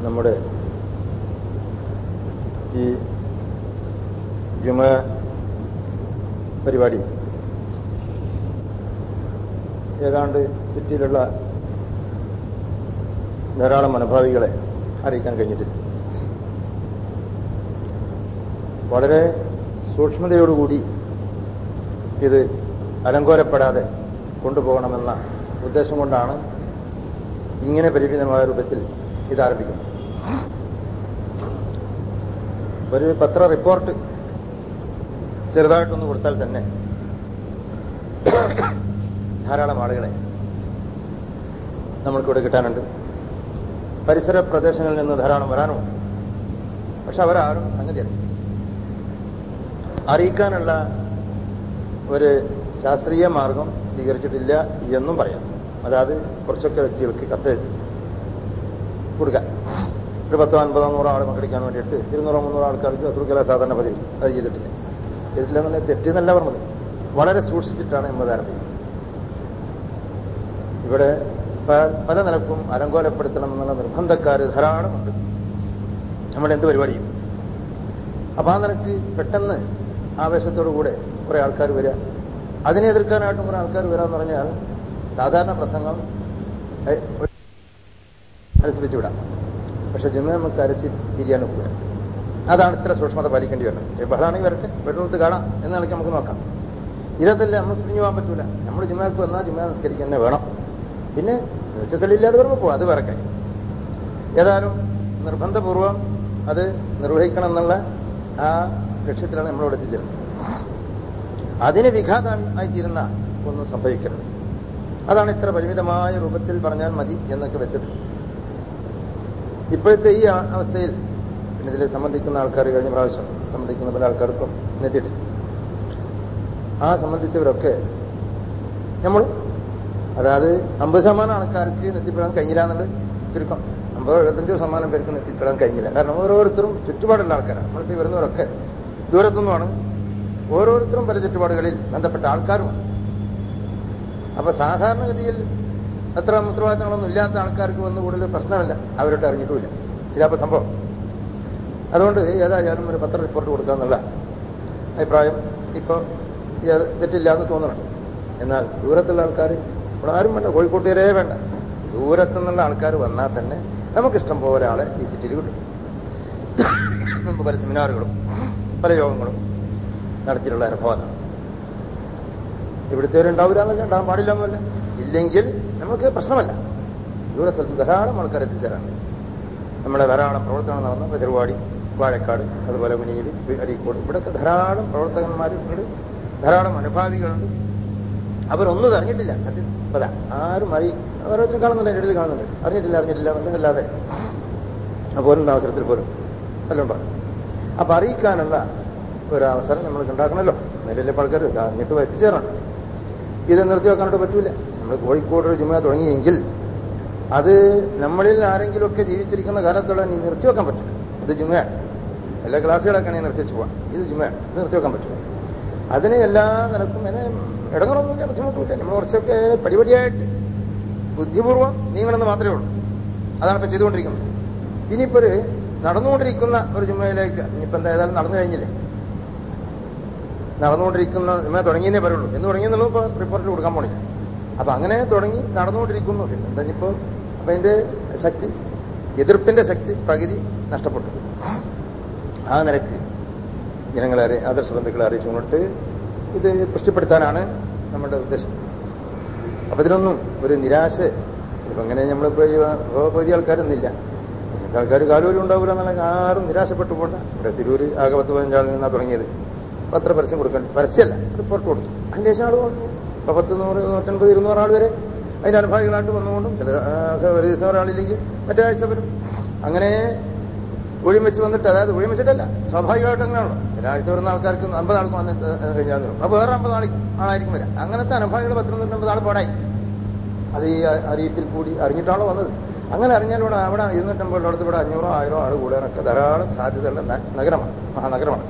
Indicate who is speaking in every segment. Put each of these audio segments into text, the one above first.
Speaker 1: നമ്മുടെ ഈ ജുമ പരിപാടി ഏതാണ്ട് സിറ്റിയിലുള്ള ധാരാളം മനോഭാവികളെ അറിയിക്കാൻ കഴിഞ്ഞിട്ടില്ല വളരെ സൂക്ഷ്മതയോടുകൂടി ഇത് അലങ്കോലപ്പെടാതെ കൊണ്ടുപോകണമെന്ന ഉദ്ദേശം കൊണ്ടാണ് ഇങ്ങനെ പരിമിതമായ രൂപത്തിൽ ഇത് ആരംഭിക്കുന്നത് ഒരു പത്ര റിപ്പോർട്ട് ചെറുതായിട്ടൊന്ന് കൊടുത്താൽ തന്നെ ധാരാളം ആളുകളെ നമ്മൾക്കിവിടെ കിട്ടാനുണ്ട് പരിസര പ്രദേശങ്ങളിൽ നിന്ന് ധാരാളം വരാനുമുണ്ട് പക്ഷെ അവരാരും സംഗതി അറിയിക്കും അറിയിക്കാനുള്ള ഒരു ശാസ്ത്രീയ മാർഗം സ്വീകരിച്ചിട്ടില്ല എന്നും പറയാം അതായത് കുറച്ചൊക്കെ വ്യക്തികൾക്ക് കത്ത് കൊടുക്കാൻ ഒരു പത്തോ അൻപതോ നൂറോ ആളെ പങ്കെടുക്കാൻ വേണ്ടിയിട്ട് ഇരുന്നൂറോ മുന്നൂറോ ആൾക്കാർക്ക് കത്ത് കൊടുക്കല സാധാരണ പതിവ് അത് ചെയ്തിട്ടില്ല ചെയ്തിട്ടില്ല എന്നുള്ള തെറ്റെന്നല്ല പറഞ്ഞത് വളരെ സൂക്ഷിച്ചിട്ടാണ് നമ്മൾ ആരംഭിക്കുന്നത് ഇവിടെ പല നിലക്കും അലങ്കോലപ്പെടുത്തണം എന്നുള്ള നിർബന്ധക്കാർ ധാരാളമുണ്ട് നമ്മുടെ എന്ത് പരിപാടിയും അപ്പൊ ആ നിലക്ക് പെട്ടെന്ന് ആവേശത്തോടു കൂടെ കുറെ ആൾക്കാർ വരിക അതിനെ എതിർക്കാനായിട്ടും കുറെ ആൾക്കാർ വരാന്ന് പറഞ്ഞാൽ സാധാരണ പ്രസംഗം അനുസരിച്ച് വിടാം പക്ഷെ ജുമ നമുക്ക് അരസി പിരിയാൻ ഒക്കില്ല അതാണ് ഇത്ര സൂക്ഷ്മത പാലിക്കേണ്ടി വരുന്നത് ബഹളാണെങ്കിൽ വരട്ടെ വെള്ളത്ത് കാണാം എന്ന നിലയ്ക്ക് നമുക്ക് നോക്കാം ഇതല്ല നമ്മൾ പിരിഞ്ഞു പോകാൻ പറ്റൂല നമ്മൾ ജുമാക്ക് വന്നാൽ ജുമ നിസ്കരിക്കാൻ തന്നെ വേണം പിന്നെ കളിയില്ലാതെ വരുമ്പോൾ പോകും അത് വേറെ കാര്യം ഏതായാലും നിർബന്ധപൂർവം അത് നിർവഹിക്കണം എന്നുള്ള ആ ലക്ഷ്യത്തിലാണ് നമ്മളോട് എത്തിച്ചേരുന്നത് അതിന് വിഘാതമായി തീരുന്ന ഒന്നും സംഭവിക്കരുത് അതാണ് ഇത്ര പരിമിതമായ രൂപത്തിൽ പറഞ്ഞാൽ മതി എന്നൊക്കെ വെച്ചത് ഇപ്പോഴത്തെ ഈ അവസ്ഥയിൽ പിന്നെ ഇതിൽ സംബന്ധിക്കുന്ന ആൾക്കാർ കഴിഞ്ഞ പ്രാവശ്യം സംബന്ധിക്കുന്ന പല ആൾക്കാർക്കും എത്തിയിട്ടില്ല ആ സംബന്ധിച്ചവരൊക്കെ നമ്മൾ അതായത് അമ്പത് ശതമാനം ആൾക്കാർക്ക് നെത്തിപ്പെടാൻ കഴിഞ്ഞില്ല എന്നുള്ളത് ചുരുക്കം അമ്പതോ എഴുപത്തഞ്ചോ ശതമാനം പേർക്ക് നെത്തിപ്പെടാൻ കഴിഞ്ഞില്ല കാരണം ഓരോരുത്തരും ചുറ്റുപാടുള്ള ആൾക്കാരാണ് നമ്മളിപ്പോൾ വരുന്നവരൊക്കെ ദൂരത്തുനിന്നുമാണ് ഓരോരുത്തരും പല ചുറ്റുപാടുകളിൽ ബന്ധപ്പെട്ട ആൾക്കാരുമാണ് അപ്പൊ സാധാരണഗതിയിൽ അത്ര ഉത്തരവാദിത്തങ്ങളൊന്നും ഇല്ലാത്ത ആൾക്കാർക്ക് വന്ന് കൂടുതൽ പ്രശ്നമില്ല അവരോട്ട് അറിഞ്ഞിട്ടുമില്ല ഇതാപ്പോ സംഭവം അതുകൊണ്ട് ഏതായാലും ഒരു പത്ര റിപ്പോർട്ട് കൊടുക്കാന്നുള്ള അഭിപ്രായം ഇപ്പോൾ തെറ്റില്ല എന്ന് തോന്നുന്നുണ്ട് എന്നാൽ ദൂരത്തുള്ള ആൾക്കാർ ഇവിടെ ആരും വേണ്ട കോഴിക്കോട്ടുകാരേ വേണ്ട ദൂരത്തുനിന്നുള്ള ആൾക്കാർ വന്നാൽ തന്നെ നമുക്കിഷ്ടം പോലെ ആളെ ഈ സിറ്റിയിൽ കിട്ടും മുമ്പ് പല സെമിനാറുകളും പല യോഗങ്ങളും നടത്തിയിട്ടുള്ള അനുഭവമാണ് ഇവിടുത്തെ ഉണ്ടാവില്ല എന്നല്ല ഉണ്ടാകാൻ പാടില്ല എന്നല്ല ഇല്ലെങ്കിൽ നമുക്ക് പ്രശ്നമല്ല ദൂര സ്ഥലത്ത് ധാരാളം ആൾക്കാർ എത്തിച്ചേരാണ് നമ്മുടെ ധാരാളം പ്രവർത്തനം നടന്ന ചെറുവാടി വാഴക്കാട് അതുപോലെ കുനിയിൽ അരീക്കോട് ഇവിടെയൊക്കെ ധാരാളം പ്രവർത്തകന്മാരുണ്ട് ധാരാളം അനുഭാവികളുണ്ട് അവരൊന്നും അറിഞ്ഞിട്ടില്ല സത്യം അതാ ആരും അറി ഓരോരുത്തരും കാണുന്നുണ്ട് എൻ്റെ ഇടയിൽ കാണുന്നുണ്ട് അറിഞ്ഞിട്ടില്ല അറിഞ്ഞിട്ടില്ല എന്നല്ലാതെ പോലുള്ള അവസരത്തിൽ പോലും എല്ലാം പറഞ്ഞു അപ്പൊ അറിയിക്കാനുള്ള ഒരു അവസരം നമ്മൾക്ക് ഉണ്ടാക്കണമല്ലോ നിലയിലെ ആൾക്കാർ അറിഞ്ഞിട്ട് എത്തിച്ചേരണം ഇത് നിർത്തി വെക്കാനായിട്ട് പറ്റൂല നമ്മൾ കോഴിക്കോട് ഒരു ജുമ തുടങ്ങിയെങ്കിൽ അത് നമ്മളിൽ ആരെങ്കിലുമൊക്കെ ജീവിച്ചിരിക്കുന്ന കാലത്തോളം നീ നിർത്തി വെക്കാൻ പറ്റില്ല ഇത് ജുമയാണ് എല്ലാ ക്ലാസ്സുകളൊക്കെ ആണെങ്കിൽ നിർത്തി വെച്ച് പോവാം ഇത് ജുമയാണ് ഇത് നിർത്തി വെക്കാൻ പറ്റില്ല അതിന് എല്ലാ നിലക്കും എന്നെ ഇടങ്ങളൊന്നുമില്ല ബുദ്ധിമുട്ടില്ല നമ്മൾ കുറച്ചൊക്കെ പടിപടിയായിട്ട് ബുദ്ധിപൂർവ്വം നീങ്ങണമെന്ന് മാത്രമേ ഉള്ളൂ അതാണ് ഇപ്പൊ ചെയ്തുകൊണ്ടിരിക്കുന്നത് ഇനിയിപ്പോ ഒരു നടന്നുകൊണ്ടിരിക്കുന്ന ഒരു ജുമയിലേക്ക് ഇനിയിപ്പോ എന്തായാലും നടന്നു കഴിഞ്ഞില്ലേ നടന്നുകൊണ്ടിരിക്കുന്ന ജുമ തുടങ്ങിയെന്നേ പറയുള്ളൂ എന്ന് തുടങ്ങിയെന്നുള്ളത് ഇപ്പൊ റിപ്പോർട്ടിൽ കൊടുക്കാൻ പോണില്ല അപ്പൊ അങ്ങനെ തുടങ്ങി നടന്നുകൊണ്ടിരിക്കുന്നു എന്താ ഇപ്പോ അപ്പൊ അതിന്റെ ശക്തി എതിർപ്പിന്റെ ശക്തി പകുതി നഷ്ടപ്പെട്ടു ആ നിരക്ക് ജനങ്ങളെ ആദർശ ബന്ധുക്കളെ അറിയിച്ചുകൊണ്ട് ഇത് പുഷ്ടിപ്പെടുത്താനാണ് നമ്മുടെ ഉദ്ദേശം അപ്പൊ ഇതിനൊന്നും ഒരു നിരാശ ഇപ്പൊ അങ്ങനെ നമ്മളിപ്പോ പകുതി ആൾക്കാരൊന്നുമില്ല ആൾക്കാർ കാലൂരി ഉണ്ടാവില്ല എന്നുള്ള ആരും നിരാശപ്പെട്ടു പോണ്ട ഇവിടെ തിരൂര് ആകെ പത്ത് പതിനഞ്ചാളിൽ നിന്നാണ് തുടങ്ങിയത് പത്ര പരസ്യം കൊടുക്കണം പരസ്യമല്ല റിപ്പോർട്ട് കൊടുത്തു അതിന്റെ ശേഷം ആൾ വന്നു ഇപ്പൊ പത്ത് നൂറ് നൂറ്റൻപത് ഇരുന്നൂറ് ആൾ വരെ അതിന്റെ അനുഭാവികളായിട്ട് വന്നുകൊണ്ടും ചില ഒരു ദിവസം ഒരാളില്ലെങ്കിൽ മറ്റേ ആഴ്ച വരും അങ്ങനെ ഒഴിയും വെച്ച് വന്നിട്ട് അതായത് ഒഴിയും വെച്ചിട്ടല്ല സ്വാഭാവികമായിട്ട് അങ്ങനെയാണല്ലോ ചില ആഴ്ച വരുന്ന ആൾക്കാർക്ക് അമ്പത് ആൾക്ക് വന്ന് കഴിഞ്ഞാൽ വരും അപ്പൊ വേറെ അമ്പത് ആൾക്ക് ആളായിരിക്കും വരാം അങ്ങനത്തെ അനുഭാവികൾ പത്ത് നൂറ്റമ്പത് ആൾ പാടായി അത് ഈ അറിയിപ്പിൽ കൂടി അറിഞ്ഞിട്ടാണോ വന്നത് അങ്ങനെ അറിഞ്ഞാൽ ഇവിടെ അവിടെ ഇരുന്നൂറ്റമ്പതിനടുത്ത് ഇവിടെ അഞ്ഞൂറോ ആയിരോ ആൾ കൂടാനൊക്കെ ധാരാളം സാധ്യതയുള്ള നഗരമാണ് മഹാനഗരമാണ്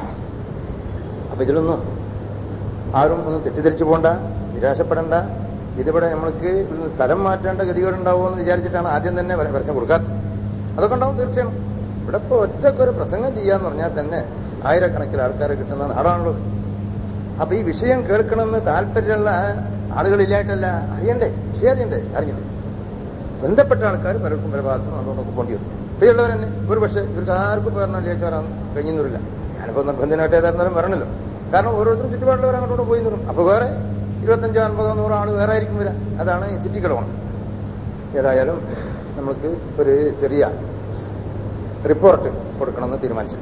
Speaker 1: അപ്പൊ ഇതിലൊന്നും ആരും ഒന്നും തെറ്റിദ്ധരിച്ചു പോണ്ട നിരാശപ്പെടേണ്ട ഇതിവിടെ നമ്മൾക്ക് സ്ഥലം മാറ്റേണ്ട ഗതികേടുണ്ടാവുമോ എന്ന് വിചാരിച്ചിട്ടാണ് ആദ്യം തന്നെ പരസ്യം കൊടുക്കാത്തത് അതൊക്കെ ഉണ്ടാവും തീർച്ചയാണ് ഇവിടെ ഇപ്പൊ ഒറ്റക്കൊരു പ്രസംഗം ചെയ്യാന്ന് പറഞ്ഞാൽ തന്നെ ആയിരക്കണക്കിന് ആൾക്കാരെ കിട്ടുന്ന നാടാണുള്ളത് അപ്പൊ ഈ വിഷയം കേൾക്കണമെന്ന് താല്പര്യമുള്ള ആളുകളില്ലായിട്ടല്ല അറിയണ്ടേ വിഷയം അറിയണ്ടേ അറിഞ്ഞിട്ട് ബന്ധപ്പെട്ട ആൾക്കാർ പലർക്കും പല ഭാഗത്തും അതുകൊണ്ടൊക്കെ പോണ്ടി വരും പ്രിയമുള്ളവർ തന്നെ ഒരു പക്ഷേ ഇവർക്ക് ആർക്കും പേരണം വിളിച്ചു വരാൻ കഴിഞ്ഞിരുന്നില്ല ഞാനിപ്പോ നിർബന്ധനായിട്ട് ഏതായിരുന്നാലും വരണല്ലോ കാരണം ഓരോരുത്തരും ചുറ്റുപാടുള്ളവർ അങ്ങോട്ട് പോയി നിൽക്കും അപ്പൊ വേറെ ഇരുപത്തഞ്ചോ അൻപതോ നൂറോ ആൾ വേറെ ആയിരിക്കും വരിക അതാണ് ഈ സിറ്റി കളവാണ് ഏതായാലും നമുക്ക് ഒരു ചെറിയ റിപ്പോർട്ട് കൊടുക്കണമെന്ന് തീരുമാനിച്ചു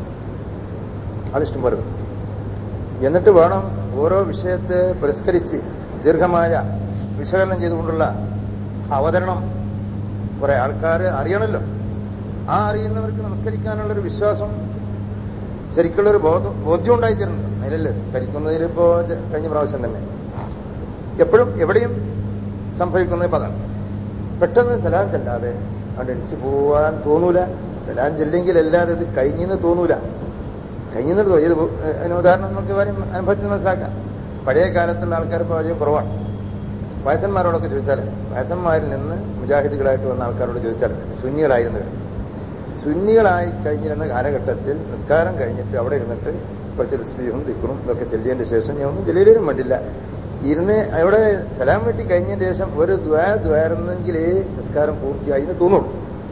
Speaker 1: ആളിഷ്ടം പോലെ തന്നു. എന്നിട്ട് വേണം ഓരോ വിഷയത്തെ പുരസ്കരിച്ച് ദീർഘമായ വിശകലനം ചെയ്തുകൊണ്ടുള്ള അവതരണം കുറെ ആൾക്കാർ അറിയണമല്ലോ ആ അറിയുന്നവർക്ക് നമസ്കരിക്കാനുള്ളൊരു വിശ്വാസം ശരിക്കുള്ളൊരു ബോധം ബോധ്യം ഉണ്ടായിത്തീരുന്നുണ്ട് അതിലല്ലേ സ്കരിക്കുന്നതിൽ ഇപ്പോ ജ- കഴിഞ്ഞ പ്രാവശ്യം തന്നെ എപ്പോഴും എവിടെയും സംഭവിക്കുന്ന പദം പെട്ടെന്ന് സലാം ചെല്ലാതെ അവിടെ അടിച്ചു പോവാൻ തോന്നൂല സലാം ചെല്ലെങ്കിൽ അല്ലാതെ ഇത് കഴിഞ്ഞെന്ന് തോന്നൂല കഴിഞ്ഞെന്ന് തോന്നി ഇത് ഏഹ്, അതിന് ഉദാഹരണം നമുക്ക് വരും അനുഭവത്തിൽ മനസ്സിലാക്കാം പഴയ കാലത്തുള്ള ആൾക്കാർ ഇപ്പോൾ അധികം കുറവാണ് വയസ്സന്മാരോടൊക്കെ ചോദിച്ചാൽ വയസ്സന്മാരിൽ നിന്ന് മുജാഹിദുകളായിട്ട് വന്ന ആൾക്കാരോട് ചോദിച്ചാൽ സുന്നികളായിരുന്നവർ സുന്നികളായി കഴിഞ്ഞിരുന്ന കാലഘട്ടത്തിൽ നിസ്കാരം കഴിഞ്ഞിട്ട് അവിടെ ഇരുന്നിട്ട് കുറച്ച് തസ്ബീഹും ദിക്കറും ഇതൊക്കെ ചെല്ലിയതിന്റെ ശേഷം ഞാൻ ഒന്നും ചെല്ലിയിലും വേണ്ടില്ല ഇരുന്ന് അവിടെ സലാം വെട്ടി കഴിഞ്ഞതിന് ശേഷം ഒരു ദ്വാ ദ്വാരുന്നെങ്കിലേ നിസ്കാരം പൂർത്തിയായി എന്ന് തോന്നുള്ളൂ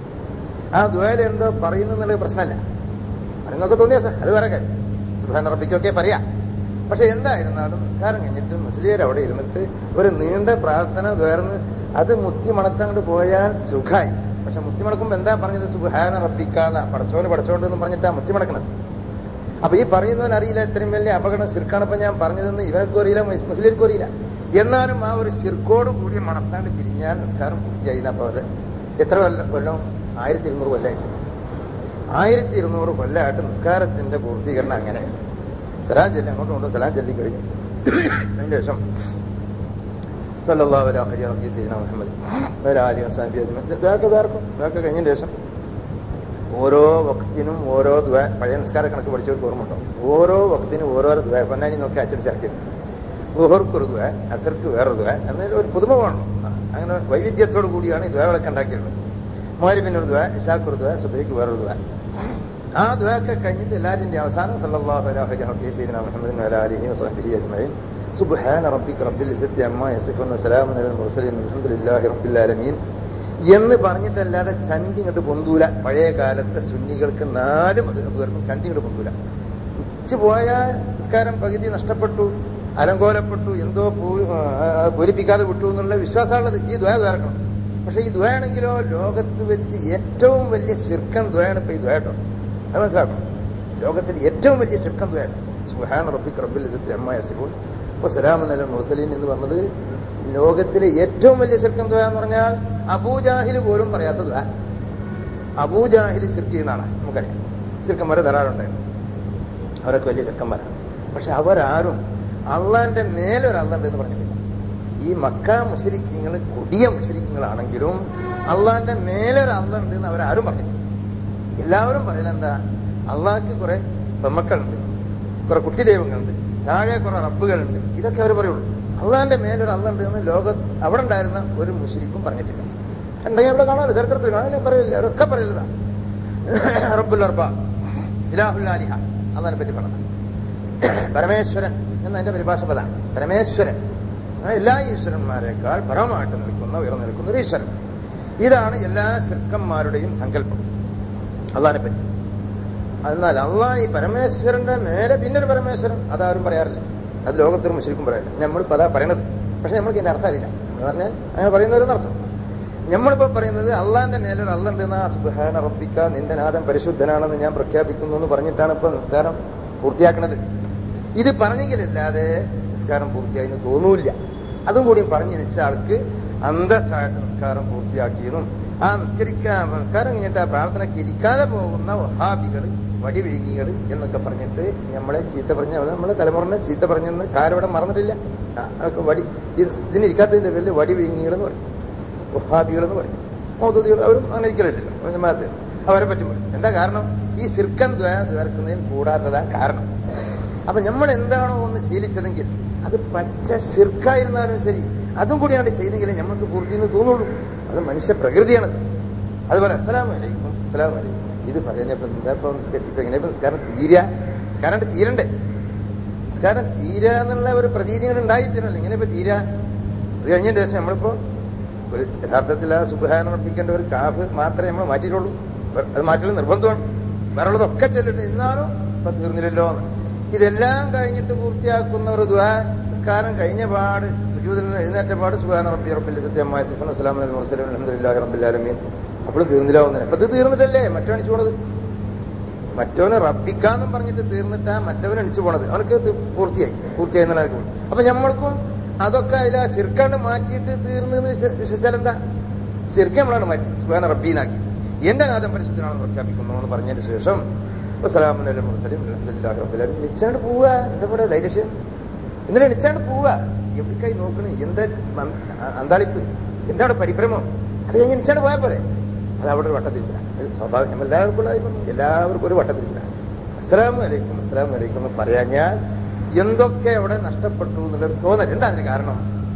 Speaker 1: ആ ദ്വായിൽ എന്തോ പറയുന്നുള്ള പ്രശ്നമല്ല പറയുന്നൊക്കെ തോന്നിയ സാർ അത് വേറെ കാര്യം സുഹാൻ റബ്ബിക്കൊക്കെ പറയാം പക്ഷെ എന്തായിരുന്നാലും നിസ്കാരം കഴിഞ്ഞിട്ട് മുസ്ലിയർ അവിടെ ഇരുന്നിട്ട് ഒരു നീണ്ട പ്രാർത്ഥന ദ്വാർന്ന് അത് മുത്തി മണത്തങ്ങോട്ട് പോയാൽ സുഖായി പക്ഷെ മുത്തി മണക്കുമ്പോ എന്താ പറഞ്ഞത് സുഹാന റബ്ബിക്കാന്ന പടച്ചോന് പടച്ചോണ്ട് എന്ന് പറഞ്ഞിട്ടാ മുത്തി മണക്കണത് അപ്പൊ ഈ പറയുന്നവൻ അറിയില്ല ഇത്രയും വലിയ അപകടം ശിർക്കാണിപ്പോ ഞാൻ പറഞ്ഞതെന്ന് ഇവർക്കും അറിയില്ല മുസ് മുസ്ലിംക്കും അറിയില്ല എന്നാലും ആ ഒരു ശിർക്കോട് കൂടി മണത്താണ്ട് പിരിഞ്ഞാൽ നിസ്കാരം പൂർത്തിയായി അപ്പൊ അവര് എത്ര കൊല്ലം കൊല്ലം ആയിരത്തി ഇരുന്നൂറ് കൊല്ലമായിട്ട് ആയിരത്തി ഇരുന്നൂറ് കൊല്ലമായിട്ട് നിസ്കാരത്തിന്റെ പൂർത്തീകരണം അങ്ങനെ സലാം ചൊല്ലി അങ്ങോട്ടും കൊണ്ടു സലാം ചൊല്ലി കഴിഞ്ഞു അതിന്റെ ശേഷം സല്ലല്ലാഹു അലൈഹി വസല്ലം റബ്ബി സയ്യിദന മുഹമ്മദ് വഅലാ ആലിഹി വസഹബിഹി അജ്മഈൻ ദുആക്ക് ദാർക്കും ദുആക്ക് കഴിഞ്ഞതിന് ശേഷം ഓരോ വക്തിനും ഓരോ ദുആ പഴയ നിസ്കാര കണക്ക് പഠിച്ചവർക്ക് ഓർമ്മ ഉണ്ടാവും ഓരോ വക്തിനും ഓരോരോ ദുആ പൊന്നാനി നോക്കി അച്ചടിച്ചിറക്കിയിട്ടുണ്ട് ലുഹർക്ക് ഒരു ദുആ അസർക്ക് വേറൊരു ദുആ എന്നതിൽ ഒരു പുതുമ വേണം ആ, അങ്ങനെ വൈവിധ്യത്തോടു കൂടിയാണ് ഈ ദുആകളൊക്കെ ഉണ്ടാക്കിയിട്ടുള്ളത് മോരിബിന് ഒരു ദുആ ഇഷാക്ക് ഒരു ദുആ സുബൈക്ക് വേറൊരു ദുആ ആ ദുആക്കെ കഴിഞ്ഞിട്ട് എല്ലാറ്റിന്റെ അവസാനം സല്ലല്ലാഹു അലൈഹി വസല്ലം സയ്യിദന മുഹമ്മദിൻ വഅലാ ആലിഹി വസഹ്ബിഹി അജ്മഈൻ സുബ്ഹാന റബ്ബിക റബ്ബിൽ ഇസ്സത്തി അമ്മാ യസിഫൂൻ വസലാമുൻ അലൽ മുർസലീൻ അൽഹംദുലില്ലാഹി റബ്ബിൽ ആലമീൻ എന്ന് പറഞ്ഞിട്ടല്ലാതെ ചന്തി ഇങ്ങോട്ട് പൊന്തൂല പഴയ കാലത്തെ സുന്നികൾക്ക് നാല് മധുഹബുകൾക്കും ചന്തി ഇങ്ങോട്ട് പൊന്തൂല ഉച്ച പോയാൽ നിസ്കാരം പകുതി നഷ്ടപ്പെട്ടു അലങ്കോലപ്പെട്ടു എന്തോ പൂ- ആ, ആ, പൂരിപ്പിക്കാതെ വിട്ടു എന്നുള്ള വിശ്വാസമുള്ളത് ഈ ദ്വയ ദ്വാരക്കണം പക്ഷെ ഈ ദ്വയാണെങ്കിലോ ലോകത്ത് വെച്ച് ഏറ്റവും വലിയ ശിർക്കം ദ്വയാണ് ഇപ്പൊ ഈ ദ്വയാട്ടോ അത് മനസ്സിലാക്കണം ലോകത്തിൽ ഏറ്റവും വലിയ ശിർക്കം ദ്വയാണ് സുഹാൻ റബ്ബിക്ക് റബ്ബിൽ ഇസ്സത്തി അമ്മാ യസിഫൂൻ വസലാമുൻ അലൽ മുർസലീൻ എന്ന് പറഞ്ഞത് ലോകത്തിലെ ഏറ്റവും വലിയ ശിർക്കം ദ്വയ എന്ന് പറഞ്ഞാൽ അബൂജാഹിൽ പോലും പറയാത്ത ദ്വയ അബൂജാഹിൽ ശിർക്ക് ചെയ്യുന്ന ആളാണ് നമുക്കറിയാം ശിർക്കന്മാരെ ധാരാളമുണ്ടായിരുന്നു അവരൊക്കെ വലിയ ചെക്കന്മാരാണ് പക്ഷെ അവരാരും അള്ളാന്റെ മേലൊരു അള്ളുണ്ട് എന്ന് പറഞ്ഞിട്ടില്ല ഈ മക്ക മുഷരിക്കങ്ങൾ കൊടിയ മുഷരിക്കങ്ങളാണെങ്കിലും അള്ളാന്റെ മേലൊരു അള്ളുണ്ട് എന്ന് അവരാരും പറഞ്ഞിട്ടില്ല എല്ലാവരും പറയുന്നത് എന്താ അള്ളാഹ്ക്ക് കുറെ പെമ്മക്കളുണ്ട് കുറെ കുട്ടി ദൈവങ്ങളുണ്ട് താഴെ കുറെ റബ്ബുകളുണ്ട് ഇതൊക്കെ അവർ പറയുള്ളൂ അള്ളാന്റെ മേലൊരു അള്ളുണ്ട് എന്ന് ലോക അവിടെ ഉണ്ടായിരുന്ന ഒരു മുഷരിക്കും പറഞ്ഞിട്ടില്ല ഉണ്ടെങ്കിൽ അവിടെ കാണാമല്ലോ ചരിത്രത്തിൽ കാണാൻ പറയില്ല അവരൊക്കെ പറയില്ലതാ റബ്ബുൽ അർബ ഇലാഹുല്ലാലിഹ അള്ളാനെ പറ്റി പറഞ്ഞത് പരമേശ്വരൻ എന്ന എന്റെ പരിഭാഷ പദാണ് പരമേശ്വരൻ ആ എല്ലാ ഈശ്വരന്മാരെക്കാൾ പരമമായിട്ട് നിൽക്കുന്ന ഉയർന്നു നിൽക്കുന്ന ഒരു ഈശ്വരൻ ഇതാണ് എല്ലാ ശിർക്കന്മാരുടെയും സങ്കല്പം അള്ളാനെ പറ്റി എന്നാൽ അള്ളാഹ് ഈ പരമേശ്വരന്റെ മേലെ പിന്നൊരു പരമേശ്വരൻ അതാരും പറയാറില്ല അത് ലോകത്തൊരു മുസ്ലിക്കും പറയാറില്ല നമ്മളിപ്പോ അതാ പറയണത് പക്ഷെ നമ്മൾക്ക് ഇതിന്റെ അർത്ഥം അറിയില്ല എന്ന് പറഞ്ഞാൽ അങ്ങനെ പറയുന്നവരെന്നർത്ഥം നമ്മളിപ്പോ പറയുന്നത് അള്ളാന്റെ മേലൊരു അള്ളുണ്ടെന്ന് ആ സുബാന റബ്ബിക്ക നിന്റെ നാഥൻ പരിശുദ്ധനാണെന്ന് ഞാൻ പ്രഖ്യാപിക്കുന്നു എന്ന് പറഞ്ഞിട്ടാണ് ഇപ്പൊ നിസ്കാരം പൂർത്തിയാക്കുന്നത് ഇത് പറഞ്ഞെങ്കിലല്ലാതെ നിസ്കാരം പൂർത്തിയായി എന്ന് തോന്നൂല്ല അതും കൂടി പറഞ്ഞു വെച്ച ആൾക്ക് അന്തസ്സായിട്ട് നിസ്കാരം പൂർത്തിയാക്കിയതും ആ നിസ്കരിക്കാൻ നിസ്കാരം കഴിഞ്ഞിട്ട് ആ പ്രാർത്ഥനയ്ക്ക് ഇരിക്കാതെ പോകുന്ന വഹാബികൾ വടിവിഴുങ്ങികൾ എന്നൊക്കെ പറഞ്ഞിട്ട് നമ്മളെ ചീത്ത പറഞ്ഞ നമ്മളെ തലമുറനെ ചീത്ത പറഞ്ഞെന്ന് കാരവിടെ മറന്നിട്ടില്ല ആ, അതൊക്കെ വടി ഇത് ഇതിനിരിക്കാത്തതിന്റെ പേരിൽ വടി വിഴുങ്ങികൾ എന്ന് പറയും വഹാബികൾ എന്ന് പറയും മൗദൂദികൾ അവരും അങ്ങനെ ഇരിക്കലില്ലല്ലോ ജമാഅത്ത് അവരെ പറ്റി പറയും എന്താ കാരണം ഈ സിർക്കം ദ്വയ ദ്വേർക്കുന്നതിന് കൂടാത്തതാ കാരണം അപ്പൊ നമ്മൾ എന്താണോ ഒന്ന് ശീലിച്ചതെങ്കിൽ അത് പച്ച ശിർക്കായിരുന്നാലും ശരി അതും കൂടിയാണ് ചെയ്തെങ്കിലേ നമ്മൾക്ക് പൂർത്തി എന്ന് തോന്നുള്ളൂ അത് മനുഷ്യ പ്രകൃതിയാണത് അതുപോലെ അസ്സലാം വലൈക്കും അസ്സലാം വലൈക്കും ഇത് പറഞ്ഞപ്പോ എന്താ ഇപ്പൊ നിസ്കരിച്ച് ഇപ്പൊ എങ്ങനെ ഇപ്പൊ നിസ്കാരം തീരുക നിസ്കാരം അങ്ങട് തീരണ്ടേ നിസ്കാരം തീരുക എന്നുള്ള ഒരു പ്രതീതി ഇങ്ങനെ ഉണ്ടായിത്തീരല്ലോ ഇങ്ങനെ ഇപ്പൊ തീരുക അത് കഴിഞ്ഞതിന് ശേഷം നമ്മളിപ്പോ ഒരു യഥാർത്ഥത്തിൽ ആ സുഖാനം ഉറപ്പിക്കേണ്ട ഒരു കാഫ് മാത്രമേ നമ്മൾ മാറ്റിയിട്ടുള്ളൂ അത് മാറ്റൽ നിർബന്ധമാണ് വേറെ ഉള്ളതൊക്കെ ചെല്ലിട്ട് എന്നാലും ഇപ്പൊ തീർന്നില്ലല്ലോ എന്ന് ഇതെല്ലാം കഴിഞ്ഞിട്ട് പൂർത്തിയാക്കുന്ന ഒരു ദ്വാ നിസ്കാരം കഴിഞ്ഞ പാട് സുജൂദിൽ നിന്ന് എഴുന്നേറ്റ പാട് സുഖാന റബ്ബി റബ്ബിന്റെ സത്യമായ സുഫൻ അസ്ലാം അലൈഹി വസ്ലം അലഹദില്ലാഹി റബ്ബില്ലാലമീൻ അപ്പോഴും തീർന്നില്ല ഒന്നിനെ അപ്പൊ ഇത് തീർന്നിട്ടല്ലേ മറ്റോ അണിച്ചു പോണത് മറ്റവനെ റബ്ബിക്കാന്നും പറഞ്ഞിട്ട് തീർന്നിട്ടാ മറ്റവൻ അടിച്ചു പോണത് അവനക്ക് ഇത് പൂർത്തിയായി പൂർത്തിയായി എന്നുള്ള ആർക്കും അപ്പൊ നമ്മൾക്കും അതൊക്കെ അതിൽ ആ ശിർക്കാണ്ട് മാറ്റിയിട്ട് തീർന്നെന്ന് വിശ്വ- വിശ്വസിച്ചാൽ എന്താ ശിർക്ക് നമ്മളാണ് മാറ്റി സുഖാന റബ്ബീനാക്കി എന്റെ നാഥം പരിശുദ്ധനാണെന്ന് പ്രഖ്യാപിക്കുന്നു എന്ന് പറഞ്ഞതിന് ശേഷം അസ്സലാമു മുസ്ലിം അലഹദില്ലാഹി റബ്ബില്ലാലും നിച്ചാണ്ട് പോവുക എന്താ ഇവിടെ ധൈര്യം എന്നിട്ട് നിച്ചാണ്ട് പോവുക എവിടേക്കായി നോക്കണേ എന്താ മൻ- അ- അന്താളിപ്പ് എന്താണ് പരിഭ്രമം അത് കഴിഞ്ഞ് നിച്ചാണ്ട് പോയാൽ പോരെ അത് അവിടെ ഒരു വട്ടത്തിരിച്ചില്ല അത് സ്വാഭാവികം എല്ലാവർക്കും ഉള്ളതായി എല്ലാവർക്കും ഒരു വട്ടത്തിരിച്ചില്ല അസ്സലാമു അലൈക്കും അസ്സലാമു അലൈക്കും എന്ന് പറയാഞ്ഞാൽ എന്തൊക്കെ അവിടെ നഷ്ടപ്പെട്ടു എന്നുള്ളൊരു തോന്നൽ എന്താ അതിന് കാരണം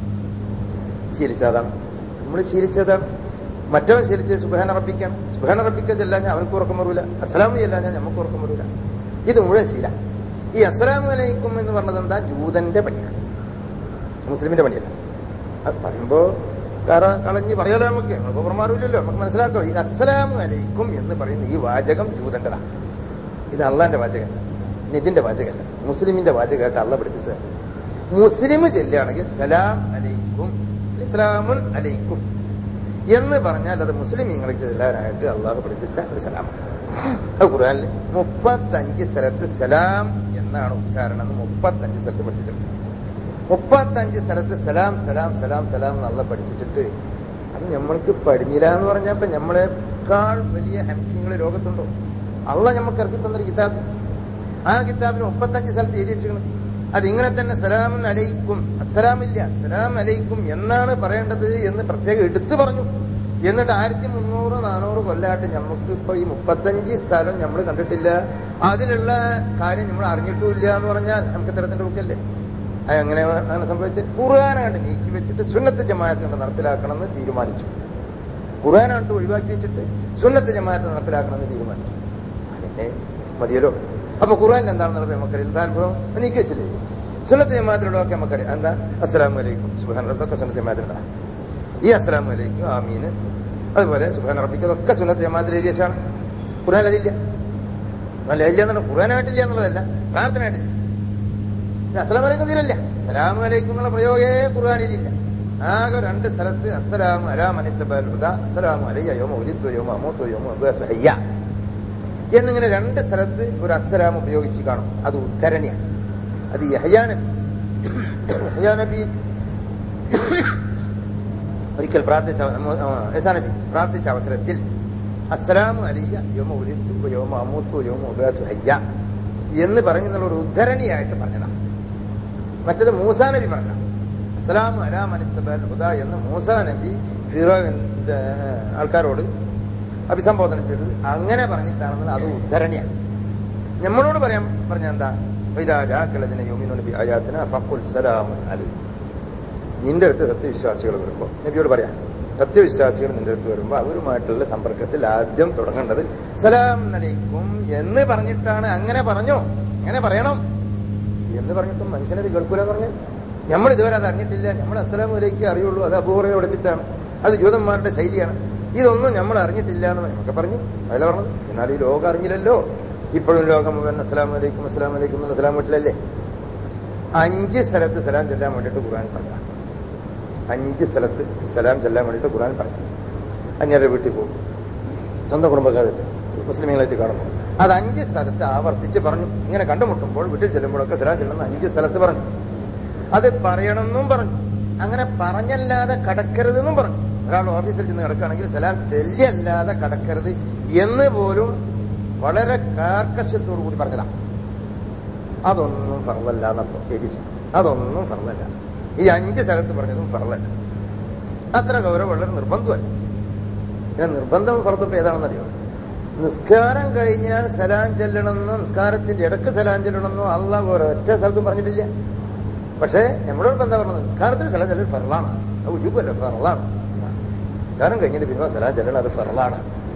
Speaker 1: ശീലിച്ചതാണ് നമ്മൾ ശീലിച്ചതാണ് മറ്റവൻ ശീലിച്ചത് സുബാൻ അറബിക്കാണ് സുബാൻ അറബിക്ക ചെല്ലാഞ്ഞാൽ അവനക്ക് ഉറക്കം വരൂല അസ്സലാമു ചെല്ലാഞ്ഞാൽ നമുക്ക് ഉറക്കം വരൂല ഇത് മുഴുവൻ ശീല ഈ അസ്സലാമു അലൈക്കും എന്ന് പറഞ്ഞത് എന്താ ജൂതന്റെ പണിയാണ് മുസ്ലിമിന്റെ പണിയല്ല അത് പറയുമ്പോ കറ കളഞ്ഞ് പറയാലോ നമുക്ക് നമ്മൾ പൗർമാരില്ലല്ലോ നമുക്ക് മനസ്സിലാക്കാം ഈ അസ്സലാമു അലൈക്കും എന്ന് പറയുന്ന ഈ വാചകം ജൂതന്റെതാണ് ഇത് അള്ളാന്റെ വാചകമല്ല നിതിന്റെ വാചകമല്ല മുസ്ലിമിന്റെ വാചകമായിട്ട് അള്ള പഠിപ്പിച്ചത് മുസ്ലിം ചെല്ലുകയാണെങ്കിൽ സലാം അലൈക്കും ഇസ്ലാമുൻ അലൈക്കും എന്ന് പറഞ്ഞാൽ അത് മുസ്ലിമീങ്ങൾക്ക് ചെല്ലാനായിട്ട് അള്ളാഹു പഠിപ്പിച്ച ഒരു സലാം അത് ഖുർആനിൽ മുപ്പത്തഞ്ച് സ്ഥലത്ത് സലാം എന്നാണ് ഉച്ചാരണം എന്ന് മുപ്പത്തഞ്ച് സ്ഥലത്ത് പഠിപ്പിച്ചിട്ടുണ്ട് മുപ്പത്തഞ്ച് സ്ഥലത്ത് സലാം സലാം സലാം സലാം എന്നുള്ള പഠിപ്പിച്ചിട്ട് അത് നമ്മൾക്ക് പഠിഞ്ഞില്ല എന്ന് പറഞ്ഞപ്പോ നമ്മളെക്കാൾ വലിയ ഹംക്കിങ്ങൾ ലോകത്തുണ്ടോ അള്ള നമ്മൾക്ക് ഇറക്കി തന്നൊരു കിതാബ് ആ കിതാബിൽ മുപ്പത്തഞ്ച് സ്ഥലത്ത് എഴുതി വെച്ചിരിക്കണം അത് ഇങ്ങനെ തന്നെ സലാമുൻ അലൈക്കും അസ്സലാമില്ല സലാം അലൈക്കും എന്നാണ് പറയേണ്ടത് എന്ന് പ്രത്യേകം എടുത്തു പറഞ്ഞു എന്നിട്ട് ആയിരത്തി മുന്നൂറ് നാനൂറ് കൊല്ലായിട്ട് നമുക്ക് ഇപ്പൊ ഈ മുപ്പത്തഞ്ച് സ്ഥലം നമ്മൾ കണ്ടിട്ടില്ല അതിലുള്ള കാര്യം നമ്മൾ അറിഞ്ഞിട്ടുമില്ല എന്ന് പറഞ്ഞാൽ നമുക്ക് ഇത്തരത്തിന്റെ ബുക്കല്ലേ അത് എങ്ങനെ അങ്ങനെ സംഭവിച്ചത് ഖുർആാനായിട്ട് നീക്കി വെച്ചിട്ട് സുന്നത്ത് ജമാഅത്തിന്റെ നടപ്പിലാക്കണമെന്ന് തീരുമാനിച്ചു ഖുർആാനായിട്ട് ഒഴിവാക്കി വെച്ചിട്ട് സുന്നത്ത് ജമാഅത്ത് നടപ്പിലാക്കണമെന്ന് തീരുമാനിച്ചു അതിന്റെ മതിയല്ലോ അപ്പൊ ഖുർആൻ എന്താണെന്നുള്ളത് നമുക്കറിയില്ല അത്ഭുതം നീക്കി വെച്ചില്ലേ സുന്നത്ത് ജമാഅത്തിലുള്ളതൊക്കെ നമുക്കറിയാം എന്താ അസ്സലാമു അലൈക്കും സുബാൻ റബ്ബൊക്കെ സുന്നത്ത് ജമാഅത്തിലുണ്ടാ ഈ അസ്സലാമു അലൈക്കും ആമീന് അതുപോലെ സുബാൻ റബ്ബിക്ക് അതൊക്കെ സുന്നത്ത് ജമാഅത്തിൽ എഴുതിയ ശേഷമാണ് ഖുർആൻ അതില്ല അല്ല ഇല്ല എന്നുള്ള ഖുർആനായിട്ടില്ല എന്നുള്ളതല്ല പ്രാർത്ഥനയായിട്ടില്ല പിന്നെ അസ്സലാമു അലൈക്കും തീരല്ല അസ്സലാമു അലൈക്കും എന്നുള്ള പ്രയോഗേ ഖുർആനിലില്ല ആകെ രണ്ട് സ്ഥലത്ത് അസ്സലാമു അലാ മനിത്തബൽ ഹുദ അസ്സലാമു അലയ്യ യോമ ഉലിത്തു യോമ അമൂത്തു യോമ അബ്ബാസു ഹയ്യ എന്നിങ്ങനെ രണ്ട് സ്ഥലത്ത് ഒരു അസ്സലാം ഉപയോഗിച്ച് കാണും അത് ഉദ്ധരണിയാണ് അത് യഹയാ നബി യഹയാ നബി ഒരിക്കൽ പ്രാർത്ഥിച്ച യസാ നബി പ്രാർത്ഥിച്ച അവസരത്തിൽ അസ്സലാമു അലിയ യോമ ഉലിത്തു യോമ അമൂത്തു യോമ അബ്ബാസു ഹയ്യ എന്ന് പറഞ്ഞെന്നുള്ള ഒരു ഉദ്ധരണിയായിട്ട് പറഞ്ഞതാണ് മറ്റത് മൂസാ നബി പറഞ്ഞ അസ്സലാമു അലാ മനിത്തബൽ ഹുദ എന്ന് മൂസാ നബി ഫിറോവിന്റെ ആൾക്കാരോട് അഭിസംബോധന ചെയ്തത് അങ്ങനെ പറഞ്ഞിട്ടാണെന്ന് അത് ഉദ്ധരണിയാണ് നമ്മളോട് പറയാൻ പറഞ്ഞ എന്താ വൈദാജാക്കലതിനെ യോമിനോ നബി ആയാത്തിന് ഫക്കുൽ സലാമുൻ അലി നിന്റെ അടുത്ത് സത്യവിശ്വാസികൾ വരുമ്പോൾ നബിയോട് പറയാം സത്യവിശ്വാസികൾ നിന്റെ അടുത്ത് വരുമ്പോൾ അവരുമായിട്ടുള്ള സമ്പർക്കത്തിൽ ആദ്യം തുടങ്ങേണ്ടത് സലാം അലൈക്കും എന്ന് പറഞ്ഞിട്ടാണ് അങ്ങനെ പറഞ്ഞോ അങ്ങനെ പറയണം എന്ന് പറഞ്ഞിട്ടും മനുഷ്യനത് കേൾക്കൂല പറഞ്ഞാൽ നമ്മൾ ഇതുവരെ അത് അറിഞ്ഞിട്ടില്ല നമ്മൾ അസ്സലാം അലൈക്കും അറിയുള്ളൂ അത് അപൂർവയെ പഠിപ്പിച്ചാണ് അത് ജൂതന്മാരുടെ ശൈലിയാണ് ഇതൊന്നും നമ്മൾ അറിഞ്ഞിട്ടില്ല എന്ന് നമുക്ക് പറഞ്ഞു അതല്ല പറഞ്ഞത് എന്നാൽ ഈ ലോകം അറിഞ്ഞില്ലല്ലോ ഇപ്പോഴും ലോകം മുഴുവൻ അസ്സലാം വലൈക്കും അസ്സലാം വലൈക്കും എന്നുള്ള സലാം വീട്ടിലല്ലേ അഞ്ച് സ്ഥലത്ത് സലാം ചെല്ലാൻ വേണ്ടിയിട്ട് ഖുർആൻ പറഞ്ഞ അഞ്ച് സ്ഥലത്ത് സലാം ചെല്ലാൻ വേണ്ടിയിട്ട് ഖുർആൻ പറഞ്ഞു അന്യരുടെ വീട്ടിൽ പോകും സ്വന്തം കുടുംബക്കാരായിട്ട് മുസ്ലിങ്ങളായിട്ട് കാണുമ്പോൾ അത് അഞ്ച് സ്ഥലത്ത് ആവർത്തിച്ച് പറഞ്ഞു ഇങ്ങനെ കണ്ടുമുട്ടുമ്പോൾ വീട്ടിൽ ചെല്ലുമ്പോഴൊക്കെ സലാം ചെല്ലുന്ന അഞ്ച് സ്ഥലത്ത് പറഞ്ഞു അത് പറയണമെന്നും പറഞ്ഞു അങ്ങനെ പറഞ്ഞല്ലാതെ കടക്കരുതെന്നും പറഞ്ഞു ഒരാൾ ഓഫീസിൽ ചെന്ന് കിടക്കുകയാണെങ്കിൽ സലാം ചെല്ലല്ലാതെ കടക്കരുത് എന്ന് പോലും വളരെ കാർക്കശ്യത്തോടു കൂടി പറഞ്ഞതാണ് അതൊന്നും ഫറവല്ല എന്നപ്പോ എരിച്ചു അതൊന്നും ഫറവല്ല ഈ അഞ്ച് സ്ഥലത്ത് പറഞ്ഞതും ഫറവല്ല അത്ര ഗൗരവം വളരെ നിർബന്ധമല്ല പിന്നെ നിർബന്ധം പുറത്തുപ്പോ ഏതാണെന്നറിയോ നിസ്കാരം കഴിഞ്ഞാൽ സലാം ചെല്ലണമെന്നോ നിസ്കാരത്തിന്റെ ഇടക്ക് സലാം ചെല്ലണമെന്നോ അല്ല ഒരൊറ്റ സ്ഥലത്തും പറഞ്ഞിട്ടില്ല പക്ഷേ നമ്മളോട് എന്താ പറഞ്ഞത് നിസ്കാരത്തിന് സലാം ചെല്ലൽ ഫറലാണ് അത് ഉജുബല്ല ഫറലാണ് നിസ്കാരം കഴിഞ്ഞിട്ട് പിന്നെ സലാം ചെല്ലണം അത് ഫറലാണ്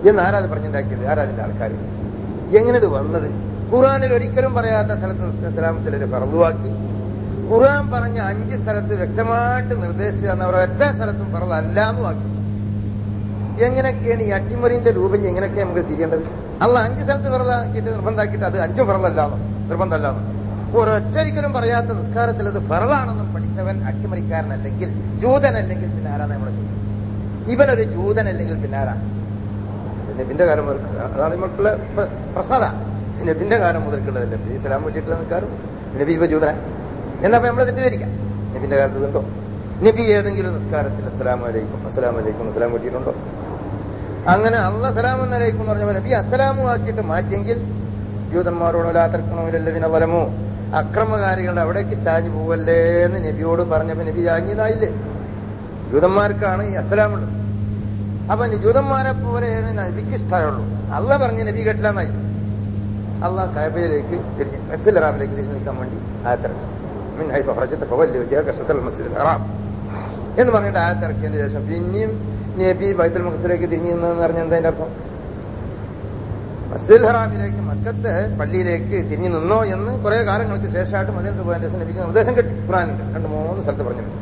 Speaker 1: എന്ന് ആരാത് പറഞ്ഞുണ്ടാക്കിയത് ആരാതിന്റെ ആൾക്കാർ എങ്ങനെ ഇത് വന്നത് ഖുറാനിൽ ഒരിക്കലും പറയാത്ത സ്ഥലത്ത് ഇസ്ലാം ചിലർ പറന്നുവാക്കി ഖുർആൻ പറഞ്ഞ അഞ്ച് സ്ഥലത്ത് വ്യക്തമായിട്ട് നിർദ്ദേശിച്ചു തന്നവർ ഒറ്റ സ്ഥലത്തും പറന്നല്ല എന്നും ആക്കി എങ്ങനെയൊക്കെയാണ് ഈ അട്ടിമറിന്റെ രൂപം എങ്ങനെയൊക്കെ നമുക്ക് തിരിയേണ്ടത് അല്ല അഞ്ച് സ്ഥലത്ത് ഫറലാക്കിയിട്ട് നിർബന്ധമാക്കിയിട്ട് അത് അഞ്ചും ഫറലല്ലാന്നോ നിർബന്ധമല്ലാന്നോ ഒരൊറ്റൊരിക്കലും പറയാത്ത നിസ്കാരത്തിൽ അത് ഫറലാണെന്നും പഠിച്ചവൻ അട്ടിമറിക്കാരനല്ലെങ്കിൽ ജൂതനല്ലെങ്കിൽ പിന്നെ ആരാ നമ്മളെ ചോദ്യം ഇവനൊരു ജൂതനല്ലെങ്കിൽ പിന്നെ ആരാ നബിന്റെ കാലം മുതൽ അതാണ് നമുക്കുള്ള പ്ര- പ്രസാദ നബിന്റെ കാലം മുതൽക്കുള്ളതല്ലേ നബി ഇസ്ലാം വേണ്ടിയിട്ടുള്ള നിൽക്കാറും നബി ഇപ്പൊ ജൂതന എന്നാ നമ്മൾ തെറ്റിദ്ധരിക്കാം നബിന്റെ കാലത്ത് ഇതുണ്ടോ നബി ഏതെങ്കിലും നിസ്കാരത്തിൽ അസ്സലാം വലൈക്കും അസ്സലാം വലൈക്കും അസ്സലാം പറ്റിയിട്ടുണ്ടോ അങ്ങനെ അള്ള സലാം അലൈക്കും എന്ന് പറഞ്ഞ നബി അസ്സലാമു ആക്കിയിട്ട് മാറ്റിയെങ്കിൽ യൂതന്മാരോട് ലാത്തർക്കണമില്ലതിനെ വലമോ അക്രമകാരികളുടെ അവിടേക്ക് ചാഞ്ഞു പോവല്ലേ എന്ന് നബിയോട് പറഞ്ഞപ്പോ നബി ചാഞ്ഞതായില്ലേ യൂതന്മാർക്കാണ് ഈ അസ്സലാമുള്ളത് അപ്പൊ ജൂതന്മാരെ പോലെയാണ് നബിക്ക് ഇഷ്ടമുള്ളൂ അല്ല പറഞ്ഞ് നബി കേട്ടില്ല എന്നായി അള്ളാഹ് കഅബയിലേക്ക് തിരിഞ്ഞ് മസ്ജിദ് ഹറാമിലേക്ക് തിരിഞ്ഞു നിൽക്കാൻ വേണ്ടി ആയത്തിറക്കി മിൻ ഹൈതു ഖറജത ഫവല്ലി വജ്ഹക ഷത്തൽ മസ്ജിദ് ഹറാം എന്ന് പറഞ്ഞിട്ട് ആയത്തിറക്കിയതിന് ശേഷം പിന്നെയും നബി ബൈത്തുൽ മഖസിലേക്ക് തിരിഞ്ഞു നിന്നെന്ന് പറഞ്ഞ എന്താ അതിന്റെ അർത്ഥം മസ്ജിദ് ഹറാമിലേക്ക് മക്കത്തെ പള്ളിയിലേക്ക് തിരിഞ്ഞു നിന്നോ എന്ന് കുറെ കാലങ്ങൾക്ക് ശേഷമായിട്ട് മദീനത്ത് പോയതിന്റെ ശേഷം നബിക്ക് നിർദ്ദേശം കിട്ടി ഖുറാനുണ്ട് രണ്ട് മൂന്ന് സ്ഥലത്ത് പറഞ്ഞിട്ടുണ്ട്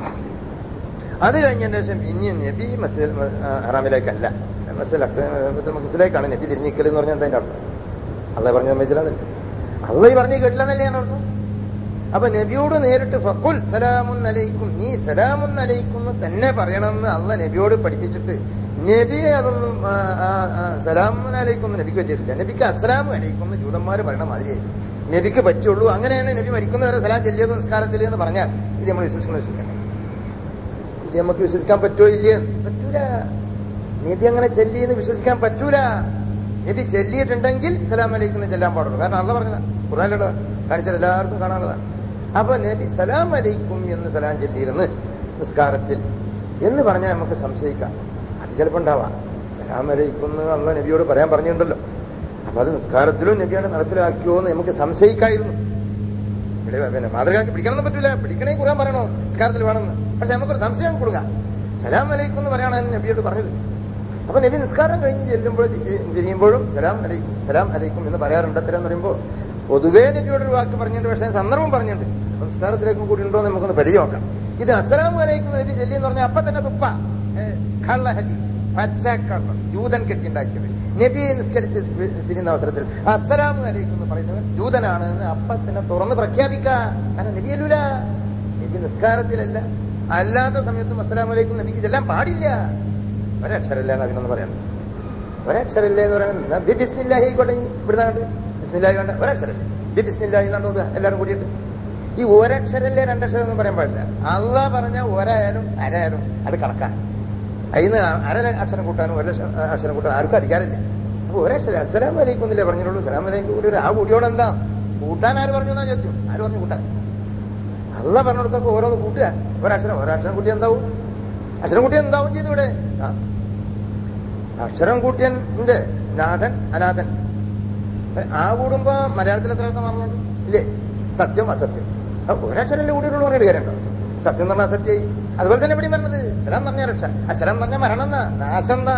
Speaker 1: അത് കഴിഞ്ഞതിന് ശേഷം പിന്നെയും നബി മസ്ജിദ് ഹറാമിലേക്കല്ല മസ്ജിദ് ബൈത്തുൽ മഖസിലേക്കാണ് നബി തിരിഞ്ഞിക്കൽ എന്ന് പറഞ്ഞാൽ എന്താ അതിന്റെ അർത്ഥം അള്ള പറഞ്ഞത് മനസ്സിലാവില്ല അള്ള ഈ പറഞ്ഞു കേട്ടില്ലെന്നല്ലേ ഞാൻ അർത്ഥം അപ്പൊ നബിയോട് നേരിട്ട് ഫക്കുൽ സലാമുൻ അലൈക്കും നീ സലാമുൻ അലൈക്കും എന്ന് തന്നെ പറയണമെന്ന് അള്ള നബിയോട് പഠിപ്പിച്ചിട്ട് നബിയെ അതൊന്നും ആ, ആ, ആ, സലാമുൻ അലൈക്കും എന്ന് നബിക്ക് വെച്ചിട്ടില്ല നബിക്ക് അസ്സലാമു അലൈക്കും എന്ന് ജൂതന്മാര് പറയണ മാതിരിയായി നബിക്ക് പറ്റുള്ളൂ അങ്ങനെയാണ് നബി മരിക്കുന്നവരെ സലാം ചെല്ലിയത് നിസ്കാരത്തിൽ എന്ന് പറഞ്ഞാൽ ഇത് നമ്മൾ വിശ്വസിക്കണം വിശ്വസിക്കണം ഇത് നമുക്ക് വിശ്വസിക്കാൻ പറ്റുമോ ഇല്ലയോ പറ്റൂല നബി അങ്ങനെ ചെല്ലിയെന്ന് വിശ്വസിക്കാൻ പറ്റൂല നബി ചെല്ലിയിട്ടുണ്ടെങ്കിൽ സലാം അലൈക്കും എന്ന് ചെല്ലാൻ പാടുള്ളൂ കാരണം അല്ല പറഞ്ഞതാ ഖുറാനിലുള്ള കാണിച്ചാൽ എല്ലാവർക്കും കാണാനുള്ളതാണ് അപ്പൊ നബി സലാം അലൈക്കും എന്ന് സലാം ചെല്ലിയിരുന്ന് നിസ്കാരത്തിൽ എന്ന് പറഞ്ഞാൽ നമുക്ക് സംശയിക്കാം അത് ചിലപ്പോൾ ഉണ്ടാവാം സലാം അലൈക്കും എന്ന് അള്ള നബിയോട് പറയാൻ പറഞ്ഞിട്ടുണ്ടല്ലോ അപ്പൊ അത് നിസ്കാരത്തിലും നബിയാണ് നടപ്പിലാക്കിയോ എന്ന് നമുക്ക് സംശയിക്കായിരുന്നു ഇവിടെ പിന്നെ മാതൃകാക്കി പിടിക്കണമെന്ന് പറ്റൂല പിടിക്കണേ കുറാൻ പറയണോ നിസ്കാരത്തിൽ വേണമെന്ന് പക്ഷെ നമുക്കൊരു സംശയം കൊടുക്കാം സലാം അലൈക്കും എന്ന് പറയാനാണ് നബിയോട് പറഞ്ഞത് അപ്പൊ നബി നിസ്കാരം കഴിഞ്ഞ് ചെല്ലുമ്പോൾ പിരിയുമ്പോഴും സലാം അലൈക്കും സലാം അലൈക്കും എന്ന് പറയാറുണ്ട് അത്തരം എന്ന് പറയുമ്പോൾ പൊതുവേ നബിയോട് ഒരു വാക്ക് പറഞ്ഞിട്ടുണ്ട് പക്ഷേ സന്ദർഭം പറഞ്ഞിട്ടുണ്ട് അപ്പൊ നിസ്കാരത്തിലേക്കും കൂടി ഉണ്ടോ എന്ന് നമുക്കൊന്ന് പരിചയം നോക്കാം ഇത് അസ്സലാമു അലൈക്കും എന്ന് നബി ചെല്ലി എന്ന് പറഞ്ഞാൽ അപ്പൊ തന്നെ തുപ്പ ഏ, കള്ള ഹജി പച്ചക്കള്ളം ജൂതൻ കെട്ടിണ്ടാക്കിയത് നബി നിസ്കരിച്ച് പിരിയുന്ന അവസരത്തിൽ അസ്സലാമു അലൈക്കും എന്ന് പറയുന്നവൻ ജൂതനാണ് എന്ന് അപ്പൊ തന്നെ തുറന്ന് പ്രഖ്യാപിക്കുക കാരണം നബി അല്ലൂല നബി നിസ്കാരത്തിലല്ല അല്ലാത്ത സമയത്തും അസ്സലാമു അലൈക്കും നബിക്ക് ചെല്ലാൻ പാടില്ല ഒരക്ഷരമില്ല എന്ന് അഭിനൊന്ന് പറയണം ഒരക്ഷരമില്ല എന്ന് പറയുന്നത് എന്നാ ബി ബിസ്മില്ലാഹി ആയിക്കോട്ടെ ഈ ഇവിടുന്ന് കണ്ട് ബിസ്മില്ലാഹി വേണ്ട ഒരക്ഷരം ബി ബിസ്മില്ലാഹി എന്നാണ് നോക്കുക എല്ലാവരും കൂടിയിട്ട് ഈ ഒരക്ഷരല്ലേ രണ്ടക്ഷരം എന്ന് പറയാൻ പാടില്ല അല്ല പറഞ്ഞ ഒരായാലും അരായാലും അത് കണക്കാൻ അതിന് അര അക്ഷരം കൂട്ടാനും ഒരു ലക്ഷം അക്ഷരം കൂട്ടാനും ആർക്കും അധികാരമില്ല അപ്പൊ ഒരക്ഷരം അസ്സലാം വലൈക്കും എന്നല്ലേ പറഞ്ഞുള്ളൂ സലാം വലൈക്കും കൂടി ഒരു ആ കൂട്ടിയോട് എന്താ കൂട്ടാൻ ആര് പറഞ്ഞു എന്നാ ചോദിച്ചു ആര് പറഞ്ഞു കൂട്ടാൻ അല്ല പറഞ്ഞിടത്തൊക്കെ ഓരോന്ന് കൂട്ടുക ഒരക്ഷരം ഒരക്ഷരം കൂട്ടി എന്താവും അക്ഷരം കൂട്ടി എന്താവും ചെയ്തു ഇവിടെ ആ അക്ഷരം കൂട്ടിയന്റെ നാഥൻ അനാഥൻ ഏ, ആ കൂടുമ്പോ മലയാളത്തിൽ എത്ര അർത്ഥം പറഞ്ഞുണ്ട് ഇല്ലേ സത്യം അസത്യം അപ്പൊ ഒരക്ഷരല്ലേ കൂടിയുള്ളൂ പറഞ്ഞിട്ട് കാര്യമുണ്ടോ സത്യം എന്ന് പറഞ്ഞാൽ അസത്യമായി അതുപോലെ തന്നെ ഇവിടെ പറഞ്ഞത് സലാം പറഞ്ഞ രക്ഷ അസലാം പറഞ്ഞ മരണം എന്നാ നാശം എന്നാ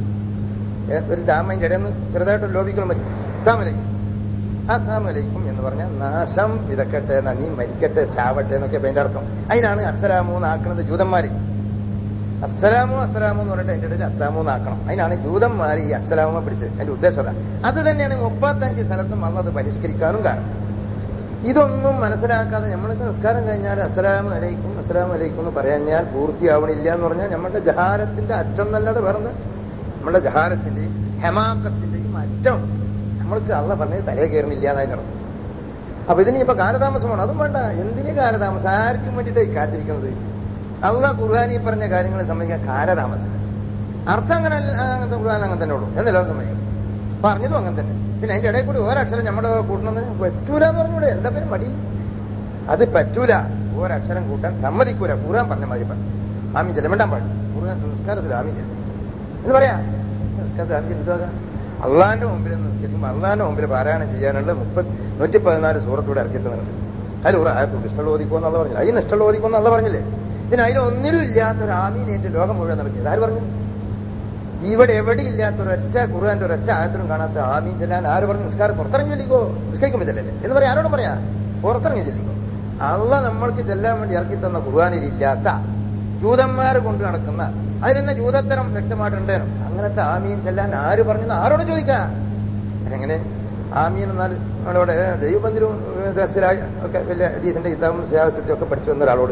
Speaker 1: ഏ, ഒരു ഡാമിന്റെ ഇടയിൽ നിന്ന് ചെറുതായിട്ട് ലോപിക്കണം മതി അസ്സാമലൈക്കും അസ്സാമലൈക്കും എന്ന് പറഞ്ഞാൽ നാശം വിതക്കട്ടെ എന്നാ നീ മരിക്കട്ടെ ചാവട്ടെ എന്നൊക്കെ അതിന്റെ അർത്ഥം അതിനാണ് അസ്സലാമു എന്നാക്കുന്നത് ജൂതന്മാര് അസ്സലാമു അസ്സലാമു എന്ന് പറഞ്ഞിട്ട് അതിന്റെ ഇടയിൽ അസ്സലാമു എന്നാക്കണം അതിനാണ് ജൂതന്മാർ ഈ അസ്സലാമു പിടിച്ചത് അതിന്റെ ഉദ്ദേശം അതാ അത് തന്നെയാണ് മുപ്പത്തഞ്ച് സ്ഥലത്തും അള്ളത് ബഹിഷ്കരിക്കാനും കാരണം ഇതൊന്നും മനസ്സിലാക്കാതെ നമ്മൾക്ക് നിസ്കാരം കഴിഞ്ഞാൽ അസ്സലാമു അലൈക്കും അസ്സലാമു അലൈക്കും എന്ന് പറയാഞ്ഞാൽ പൂർത്തിയാവണില്ല എന്ന് പറഞ്ഞാൽ നമ്മുടെ ജഹാരത്തിന്റെ അറ്റം നല്ലത് പറഞ്ഞ് നമ്മുടെ ജഹാരത്തിന്റെയും ഹെമാക്കത്തിന്റെയും അറ്റം നമ്മൾക്ക് അള്ള പറഞ്ഞത് തലേ കയറുന്നില്ല എന്നതിന്റെ അർത്ഥം അപ്പൊ ഇതിന് ഇപ്പൊ കാലതാമസമാണ് അതും വേണ്ട എന്തിന് കാലതാമസം ആർക്കും വേണ്ടിയിട്ടായി കാത്തിരിക്കുന്നത് അള്ള ഖുർആാനി പറഞ്ഞ കാര്യങ്ങളെ സംബന്ധിക്കാൻ കാലതാമസം അർത്ഥം അങ്ങനെ അല്ല- അങ്ങനത്തെ ഖുർആൻ അങ്ങനെ തന്നെ ഉള്ളൂ എന്നെല്ലാം സമ്മതിക്കും പറഞ്ഞതും അങ്ങനെ തന്നെ പിന്നെ അതിന്റെ ഇടയിൽ കൂടി ഒരക്ഷരം നമ്മുടെ കൂട്ടണമെന്ന് പറ്റൂല എന്ന് പറഞ്ഞൂടെ എന്താ പേര് മടി അത് പറ്റൂല ഒരക്ഷരം കൂട്ടാൻ സമ്മതിക്കൂല ഖുർആൻ പറഞ്ഞ മാതിരി പറഞ്ഞു ആമി ചെല്ലം വേണ്ടാൻ പാടില്ല ഖുർആൻ നിസ്കാരത്തിൽ ആമി ചെല്ലും എന്ന് പറയാ നിസ്കാരത്തിൽ ആമി എന്തുവാകാം അള്ളാന്റെ മുമ്പിൽ നിസ്കരിക്കുമ്പോൾ അള്ളാന്റെ മുമ്പിൽ പാരായണം ചെയ്യാനുള്ള മുപ്പത് നൂറ്റി പതിനാല് സൂറത്തൂടെ ഇറക്കി തന്നിട്ടുണ്ട് അതിൽ ഒരു ആയത്തുണ്ട് ഇഷ്ടമുള്ള ഓതിക്കോന്ന് അല്ല പറഞ്ഞില്ല അതിന് ഇഷ്ടമുള്ള ഓതിക്കോന്ന് അല്ല പറഞ്ഞില്ലേ പിന്നെ അതിൽ ഒന്നിലും ഇല്ലാത്ത ഒരു ആമീനേറ്റ് ലോകം മുഴുവൻ നടക്കില്ല ആര് പറഞ്ഞു ഇവിടെ എവിടെ ഇല്ലാത്ത ഒരൊറ്റ ഖുർആന്റെ ഒരൊറ്റ ആയത്തിനും കാണാത്ത ആമീൻ ചെല്ലാൻ ആര് പറഞ്ഞു നിസ്കാരം പുറത്തിറങ്ങി ചെല്ലിക്കോ നിസ്കരിക്കുമ്പോ ചെല്ലല്ലേ എന്ന് പറയാം ആരോടും പറയാ പുറത്തിറങ്ങി ചെല്ലിക്കോ അള്ള നമ്മൾക്ക് ചെല്ലാൻ വേണ്ടി ഇറക്കി തന്ന ഖുർആനിൽ ഇല്ലാത്ത ജൂതന്മാർ കൊണ്ട് നടക്കുന്ന അതിലെന്നെ ജൂതത്തരം വ്യക്തമായിട്ടുണ്ടേനോ അങ്ങനത്തെ ആമീൻ ചെല്ലാൻ ആര് പറഞ്ഞു ആരോട് ചോദിക്കാം എങ്ങനെ ആമീൻ എന്നാൽ നമ്മളിവിടെ ദൈവബന്ധിരും ദശരാജ് ഒക്കെ വലിയ അതീതിന്റെ ഇതാവും ശാസ്ത്രത്തെ ഒക്കെ പഠിച്ചു വന്ന ഒരാളോട്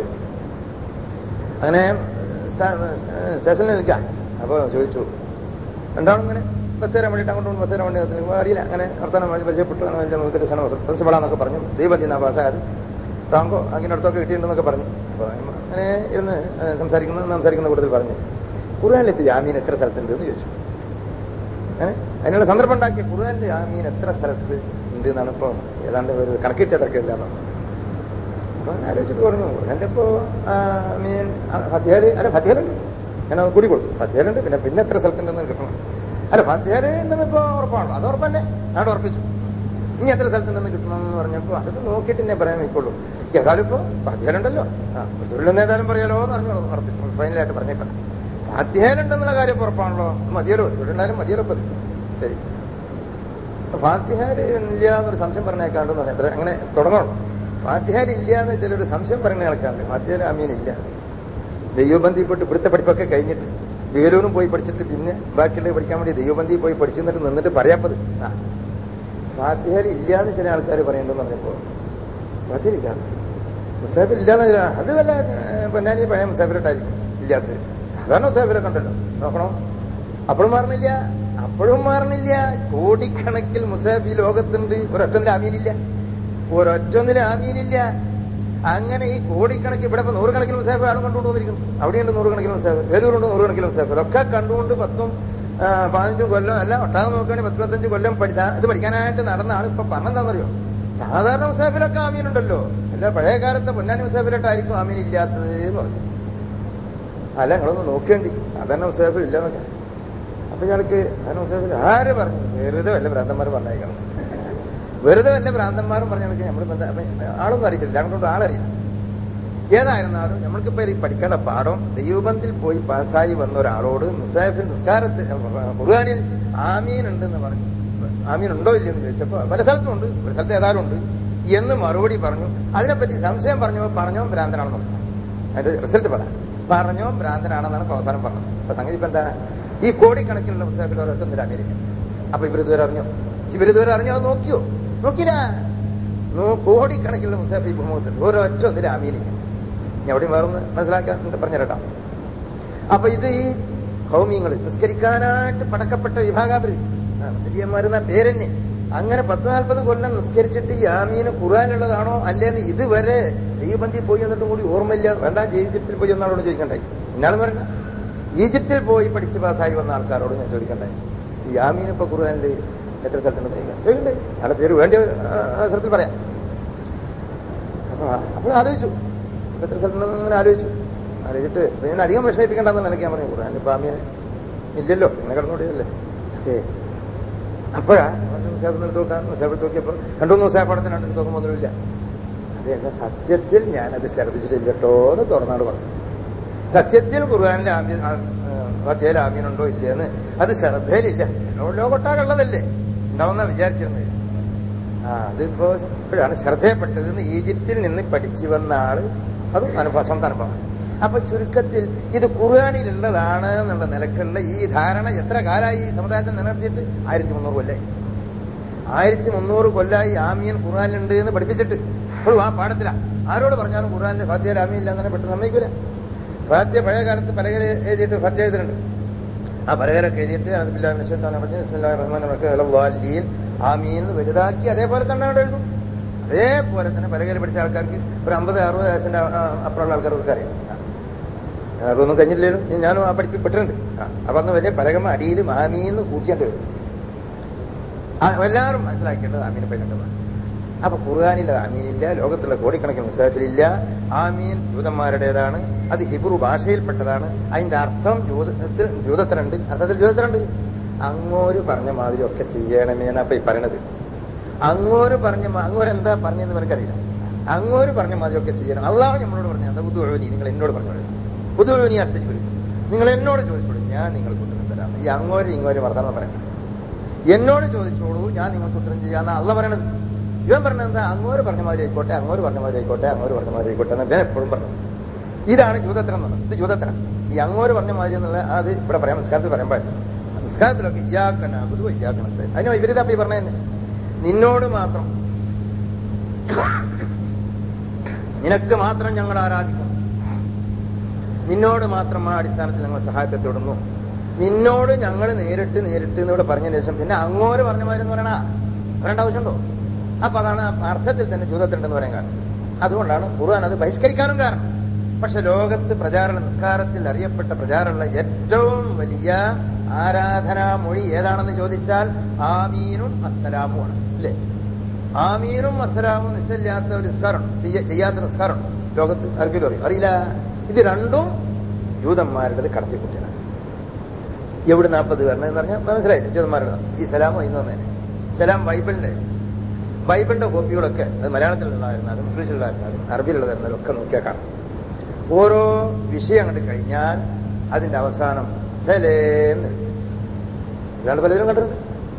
Speaker 1: അങ്ങനെ സ്റ്റേഷനിൽ നിൽക്കാം അപ്പൊ ചോദിച്ചു രണ്ടാളും ഇങ്ങനെ ബസ് കയറാൻ വേണ്ടിയിട്ട് അങ്ങോട്ടും ബസ് കയറാൻ വേണ്ടി നിർത്തി. അറിയില്ല അങ്ങനെ വർത്തമാനം പറഞ്ഞ് പരിചയപ്പെട്ടു അങ്ങനെ വലിയ മുദ്രസന പ്രിൻസിപ്പളാന്നൊക്കെ പറഞ്ഞു ദൈവബന്ധി എന്നാ പാസ്സായത് റാങ്കോ അങ്ങനെ അടുത്തൊക്കെ കിട്ടിയിട്ടുണ്ടെന്നൊക്കെ പറഞ്ഞു അപ്പൊ അങ്ങനെ ഇരുന്ന് സംസാരിക്കുന്ന സംസാരിക്കുന്ന കൂട്ടത്തിൽ പറഞ്ഞു ഖുർആാനിൽ ഇപ്പൊ ജാമീൻ എത്ര സ്ഥലത്തുണ്ട് എന്ന് ചോദിച്ചു അങ്ങനെ അതിനുള്ള സന്ദർഭം ഉണ്ടാക്കിയ ഖുർആാനിൽ ജാമീൻ എത്ര സ്ഥലത്ത് ഉണ്ട് എന്നാണ് ഇപ്പൊ ഏതാണ്ട് ഒരു കണക്കിട്ടതൊക്കെ ഇല്ലാന്ന് അപ്പൊ ഞാൻ ആലോചിച്ചിട്ട് പറഞ്ഞു ഖുർആാന്റെ ഇപ്പോ മീൻ ഫത്തിഹാല് അല്ല ഫത്തിഹാലുണ്ട് ഞാൻ അത് കൂടി കൊടുത്തു ഫത്തിഹാലുണ്ട് പിന്നെ പിന്നെ എത്ര സ്ഥലത്തുണ്ടെന്ന് കിട്ടണം അല്ല ഫത്തിഹാല് ഉണ്ടെന്ന് ഇപ്പൊ ഉറപ്പാണല്ലോ അത് ഉറപ്പന്നെ ഞാൻ ഉറപ്പിച്ചു ഇനി എത്ര സ്ഥലത്തുണ്ടെന്ന് കിട്ടണം എന്ന് പറഞ്ഞപ്പോ അതൊക്കെ നോക്കിയിട്ട് എന്നെ പറയാൻ വയ്ക്കുള്ളൂ ഏതായാലും ഇപ്പൊ ഫത്തിഹാലുണ്ടല്ലോ ആ തൊഴിലെന്ന് ഏതായാലും പറയാലോ എന്ന് പറഞ്ഞു ഉറപ്പിച്ചു ഫൈനലായിട്ട് പറഞ്ഞേക്കാം ഫാത്തിഹാലുണ്ടെന്നുള്ള കാര്യം ഉറപ്പാണല്ലോ മതിയല്ലോ തൊഴിലുണ്ടായാലും മതിയല്ലോ ഇപ്പൊ ഇത്. ശരി ഫാത്തിഹാര് ഇല്ല എന്നൊരു സംശയം പറഞ്ഞേക്കാണ്ടെന്ന് പറയാം എത്ര അങ്ങനെ തുടങ്ങണം ഫാത്തിഹാര് ഇല്ല എന്ന് ചിലൊരു സംശയം പറഞ്ഞ ആൾക്കാരുണ്ട് ഫാത്തിഹാര് അമീൻ ഇല്ല ദൈവബന്ധിപ്പെട്ട് ഇവിടുത്തെ പഠിപ്പൊക്കെ കഴിഞ്ഞിട്ട് വേലൂരും പോയി പഠിച്ചിട്ട് പിന്നെ ബാക്കിയുള്ളത് പഠിക്കാൻ വേണ്ടി ദൈവബന്ധി പോയി പഠിച്ചു എന്നിട്ട് നിന്നിട്ട് പറയാപ്പത് ആ ഫാത്തിഹാര് ഇല്ല എന്ന് ചില ആൾക്കാർ പറയണ്ടെന്ന് പറഞ്ഞപ്പോ ഫാത്തിഹയില്ല മുസാഫിർ ഇല്ലാന്ന് ചില അത് വല്ല ഏഹ്, പൊന്നാനി പഴയ മുസാഫിരോട്ടായിരിക്കും ഇല്ലാത്തത് സാധാരണ മുസാഫിരൊക്കെ ഉണ്ടല്ലോ നോക്കണോ അപ്പോഴും മാറുന്നില്ല അപ്പോഴും മാറുന്നില്ല കോടിക്കണക്കിൽ മുസാഫി ലോകത്തുണ്ട് ഒരൊറ്റൊന്നിൽ ആമീനില്ല ഒരൊറ്റൊന്നിൽ ആമീനില്ല അങ്ങനെ ഈ കോടിക്കണക്കിൽ ഇവിടെ ഇപ്പൊ നൂറുകണക്കിന് മുസാഫ് ആളും കണ്ടുകൊണ്ട് വന്നിരിക്കുന്നു അവിടെയുണ്ട് നൂറുകണക്കിന് മുസാഫ് വേലൂരുണ്ട് നൂറുകണക്കിന് മുസാഫ് അതൊക്കെ കണ്ടുകൊണ്ട് പത്തും ആ, പതിനഞ്ചും കൊല്ലം അല്ല ഒട്ടാകെ നോക്കുകയാണെങ്കിൽ പത്ത് പത്തഞ്ച് കൊല്ലം പഠിച്ചാ ഇത് പഠിക്കാനായിട്ട് നടന്ന ആൾ ഇപ്പൊ പറഞ്ഞെന്താണെന്നറിയോ സാധാരണ മുസാഫിലൊക്കെ ആമീനുണ്ടല്ലോ അല്ല പഴയ കാലത്തെ പൊന്നാനി മുസാഫിലോട്ടായിരിക്കും ആമീൻ ഇല്ലാത്തത് എന്ന് പറഞ്ഞു അല്ല നിങ്ങളൊന്ന് നോക്കേണ്ടി സാധാരണ മുസാഫിൽ ഇല്ലെന്നൊക്കെ അപ്പൊ ഇയാൾക്ക് സാധാരണ മുസാഫിൽ ആര് പറഞ്ഞു വെറുതെ വല്ല ഭ്രാന്തന്മാർ പറഞ്ഞേക്കണം വെറുതെ വല്ല ഭ്രാന്തന്മാരും പറഞ്ഞ കണക്ക് നമ്മൾ ആളൊന്നും അറിയിച്ചില്ല ഞങ്ങളോട് ആളറിയാം ഏതായിരുന്നാലും നമ്മൾക്കിപ്പോ ഈ പഠിക്കേണ്ട പാഠം ദൈവബന്ധിൽ പോയി പാസ്സായി വന്ന ഒരാളോട് മുസാഫിൽ നിസ്കാരത്തിൽ ഖുർആാനിൽ ആമീൻ ഉണ്ടെന്ന് പറഞ്ഞു ആമീൻ ഉണ്ടോ ഇല്ലെന്ന് ചോദിച്ചപ്പോ പല സ്ഥലത്തും ഉണ്ട് ഒരു സ്ഥലത്ത് ഏതായാലും ഉണ്ട് എന്ന് മറുപടി പറഞ്ഞു അതിനെപ്പറ്റി സംശയം പറഞ്ഞപ്പോ പറഞ്ഞോ ഭ്രാന്തനാണെന്ന് പറഞ്ഞു അതിന്റെ റിസൾട്ട് പറ പറഞ്ഞോ ഭ്രാന്തനാണെന്നാണ് ഇപ്പൊ അവസാനം പറഞ്ഞത് അപ്പൊ സംഗതി ഇപ്പൊ എന്താ ഈ കോടിക്കണക്കിനുള്ള മുസാഫിൽ ഒരൊറ്റൊന്നും അമേരിക്ക അപ്പൊ ഇവരിതുവരെ അറിഞ്ഞോ ഇവരിതുവരെ അറിഞ്ഞോ അത് നോക്കിയോ നോക്കില്ല നൂ- കോടിക്കണക്കിനുള്ള മുസാഫി ഭൂമുഖത്ത് ഒരൊറ്റ ഒന്നിലും അമീനില്ല ഞാൻ എവിടെയും വേറൊന്ന് മനസ്സിലാക്കാൻ പറഞ്ഞു തരട്ടാം അപ്പൊ ഇത് ഈ ഹൗമിയങ്ങൾ നിസ്കരിക്കാനായിട്ട് പടക്കപ്പെട്ട വിഭാഗാപരി മുസ്ലിയന്മാരെന്ന പേരെന്നെ അങ്ങനെ പത്ത് നാൽപ്പത് കൊല്ലം നിസ്കരിച്ചിട്ട് ഈ ആമീന് ഖുറാനുള്ളതാണോ അല്ലേന്ന് ഇതുവരെ ദൈവബന്ധി പോയി എന്നിട്ടും കൂടി ഓർമ്മയില്ല വേണ്ട ഈജിപ്തിൽ പോയി ഒന്നാളോട് ചോദിക്കണ്ടേ എന്നാലും പറയണ്ട ഈജിപ്തിൽ പോയി പഠിച്ച് പാസ്സായി വന്ന ആൾക്കാരോട് ഞാൻ ചോദിക്കണ്ടേ ഈ ആമീൻ ഇപ്പൊ ഖുർആാനിൽ എത്ര സ്ഥലത്തുണ്ട് ചോദിക്കാം ചോദിക്കണ്ടേ അയാളുടെ പേര് വേണ്ട അവസരത്തിൽ പറയാം അപ്പൊ അപ്പോൾ ആലോചിച്ചു ഇപ്പൊ എത്ര സ്ഥലത്തുണ്ടെന്ന് ഇങ്ങനെ ആലോചിച്ചു ആലോചിച്ചിട്ട് ഇപ്പൊ ഞാൻ അധികം വിഷമിപ്പിക്കണ്ടെന്ന് നിനക്ക് ഞാൻ പറഞ്ഞു ഖുർആാനിൽ ഇപ്പൊ ആമീനെ ഇല്ലല്ലോ ഇങ്ങനെ കിടന്നുകൂടിയതല്ലേ അതെ അപ്പോഴാ മുസാഫ് എടുത്ത് നോക്കാൻ മുസാഫ് എടുത്ത് നോക്കിയപ്പോ രണ്ടു മൂന്ന് മുസാഫ് പടത്തിന് രണ്ടു നോക്കുമ്പോൾ ഒന്നുമില്ല അത് എന്നെ സത്യത്തിൽ ഞാനത് ശ്രദ്ധിച്ചിട്ടില്ല കേട്ടോ എന്ന് തുറന്നാട് പറഞ്ഞു സത്യത്തിൽ ഖുർആാനിൽ ആമീൻ ഫത്തിയയിൽ ആമീൻ ഉണ്ടോ ഇല്ലയെന്ന് അത് ശ്രദ്ധയിലില്ല ലോകൊട്ടാകുള്ളതല്ലേ ഉണ്ടാവുന്ന വിചാരിച്ചിരുന്നത് ആ അതിപ്പോ ഇപ്പോഴാണ് ശ്രദ്ധയപ്പെട്ടതെന്ന് ഈജിപ്തിൽ നിന്ന് പഠിച്ചു വന്ന ആള് അതും അനുഭവം സ്വന്തം അനുഭവം അപ്പൊ ചുരുക്കത്തിൽ ഇത് ഖുർആാനിലുള്ളതാണ് എന്നുള്ള നിലക്കുള്ള ഈ ധാരണ എത്ര കാലമായി ഈ സമുദായത്തിൽ നിലനിർത്തിയിട്ട് ആയിരത്തി മുന്നൂറ് കൊല്ലായി ആയിരത്തി മുന്നൂറ് കൊല്ലായി ആമീൻ ഖുർആാനിലുണ്ട് എന്ന് പഠിപ്പിച്ചിട്ട് ഇപ്പോഴും ആ പാഠത്തിലാ ആരോട് പറഞ്ഞാലും ഖുർആാനിൽ ഫാത്തിയ ആമീൻ ഇല്ല തന്നെ പെട്ടെന്ന് സമ്മതിക്കൂല ഫാത്തിയ പഴയ കാലത്ത് പലകര എഴുതിയിട്ട് ഫാത്തിയ എഴുതിയിട്ടുണ്ട് ആ പലകരൊക്കെ എഴുതിയിട്ട് റഹ്മാൻ ആമീൻ എന്ന് വലുതാക്കി അതേപോലെ തന്നെ അവിടെ എഴുതും അതേപോലെ തന്നെ പലകര പഠിച്ച ആൾക്കാർക്ക് ഒരു അമ്പത് അറുപത് വയസ്സിന്റെ ആ, അപ്പുറമുള്ള ആൾക്കാർക്ക് അറിയാം അതൊന്നും കഴിഞ്ഞില്ലല്ലോ ഞാനും ആ പഠിപ്പിപ്പെട്ടിട്ടുണ്ട് ആ, അപ്പൊ അന്ന് വലിയ പലകമ അടിയിലും ആമീന്ന് കൂട്ടിയാണ്ട് വരും ആ, എല്ലാവരും മനസ്സിലാക്കേണ്ടത് ആമീനെ പറ്റുന്നതാണ് അപ്പൊ ഖുർആാനില്ല ആമീനില്ല ലോകത്തുള്ള കോടിക്കണക്കിന് മുസാഫിലില്ല ആമീൻ ജൂതന്മാരുടേതാണ് അത് ഹിബ്രു ഭാഷയിൽപ്പെട്ടതാണ് അതിന്റെ അർത്ഥം ജൂതത്തിൽ ജൂതത്തിനുണ്ട് അർത്ഥത്തിൽ ജൂതത്തിനുണ്ട് അങ്ങോര് പറഞ്ഞ മാതിരി ഒക്കെ ചെയ്യണമേ എന്നാ ഇപ്പൊ ഈ പറയണത് അങ്ങോര് പറഞ്ഞ മാ- അങ്ങോര് എന്താ പറഞ്ഞെന്ന് എനിക്കറിയില്ല അങ്ങോര് പറഞ്ഞ മാതിരി ഒക്കെ ചെയ്യണം അള്ളാഹ് നമ്മളോട് പറഞ്ഞു എന്താ ബുദ്ധി ഒഴുവനി നിങ്ങൾ എന്നോട് പറഞ്ഞു ബുദ്ധി ഒഴുവനി അർത്ഥിച്ചു നിങ്ങൾ എന്നോട് ചോദിച്ചോളൂ ഞാൻ നിങ്ങൾ കൊണ്ടുവരുന്നത് അസ്സലാം ഈ അങ്ങോരും ഇങ്ങോരും വർത്തമാനം പറയണം എന്നോട് ചോദിച്ചോളൂ ഞാൻ നിങ്ങൾക്ക് ഉത്തരം ചെയ്യാന്ന അല്ല പറയണത് ഇവൻ പറഞ്ഞത് എന്താ അങ്ങോര് പറഞ്ഞ മാതിരി ആയിക്കോട്ടെ അങ്ങോര് പറഞ്ഞ മാതിരി ആയിക്കോട്ടെ അങ്ങോര് പറഞ്ഞ മാതിരി ആയിക്കോട്ടെ എന്ന് ഞാൻ എപ്പോഴും പറഞ്ഞത് ഇതാണ് ജൂതത്തരം എന്നുള്ളത് ഇത് ജൂതത്തരം ഈ അങ്ങോര് പറഞ്ഞ മാതിരി എന്നുള്ള അത് ഇവിടെ പറയാം നിസ്കാരത്തിൽ പറയാൻ പാടില്ല നിസ്കാരത്തിലൊക്കെ ഇയാക്കനാകുതു ഇയാക്കണത്തെ അതിന് ഇവരിതാ ഈ പറഞ്ഞ നിന്നോട് മാത്രം നിനക്ക് മാത്രം ഞങ്ങൾ ആരാധിക്കുന്നു നിന്നോട് മാത്രം ആ അടിസ്ഥാനത്തിൽ ഞങ്ങൾ സഹായത്തെ തുടർന്നു നിന്നോട് ഞങ്ങൾ നേരിട്ട് നേരിട്ട് എന്നിവിടെ പറഞ്ഞതിന് ശേഷം പിന്നെ അങ്ങോട്ട് പറഞ്ഞ മാതിരി എന്ന് പറയണ പറയേണ്ട ആവശ്യമുണ്ടോ അപ്പൊ അതാണ് ആ അർത്ഥത്തിൽ തന്നെ ജൂതത്തിലുണ്ടെന്ന് പറയാൻ കാരണം അതുകൊണ്ടാണ് ഖുർആൻ അത് ബഹിഷ്കരിക്കാനും കാരണം പക്ഷെ ലോകത്ത് പ്രചാരണ നിസ്കാരത്തിൽ അറിയപ്പെട്ട പ്രചാരമുള്ള ഏറ്റവും വലിയ ആരാധനാ മൊഴി ഏതാണെന്ന് ചോദിച്ചാൽ ആമീനും അസ്സലാമുമാണ് അല്ലേ ആമീനും അസ്സലാമും നിശ്ചയില്ലാത്ത ഒരു നിസ്കാരമുണ്ട് ചെയ്യ- ചെയ്യാത്ത നിസ്കാരമുണ്ട് ലോകത്ത് ആർക്കെങ്കിലും അറിയും അറിയില്ല ഇത് രണ്ടും ജൂതന്മാരുടേത് കടത്തിക്കുട്ടിയതാണ് എവിടെ നാൽപ്പത് വരണം എന്ന് പറഞ്ഞാൽ മനസ്സിലായില്ലേ ജൂതന്മാരുടെ ഈ സലാമോ ഇന്ന് വന്നേനെ സലാം ബൈബിളിന്റെ ബൈബിളിന്റെ കോപ്പികളൊക്കെ അത് മലയാളത്തിലുള്ളതായിരുന്നാലും ഇംഗ്ലീഷിലുള്ളതായിരുന്നാലും അറബിയിലുള്ളതായിരുന്നാലും ഒക്കെ നോക്കിയാൽ കാണാം ഓരോ വിഷയം അങ്ങോട്ട് കഴിഞ്ഞാൽ അതിന്റെ അവസാനം സലേം എന്ന് എഴുതും. ഇതാണ് പലരും കണ്ടിട്ടുണ്ട്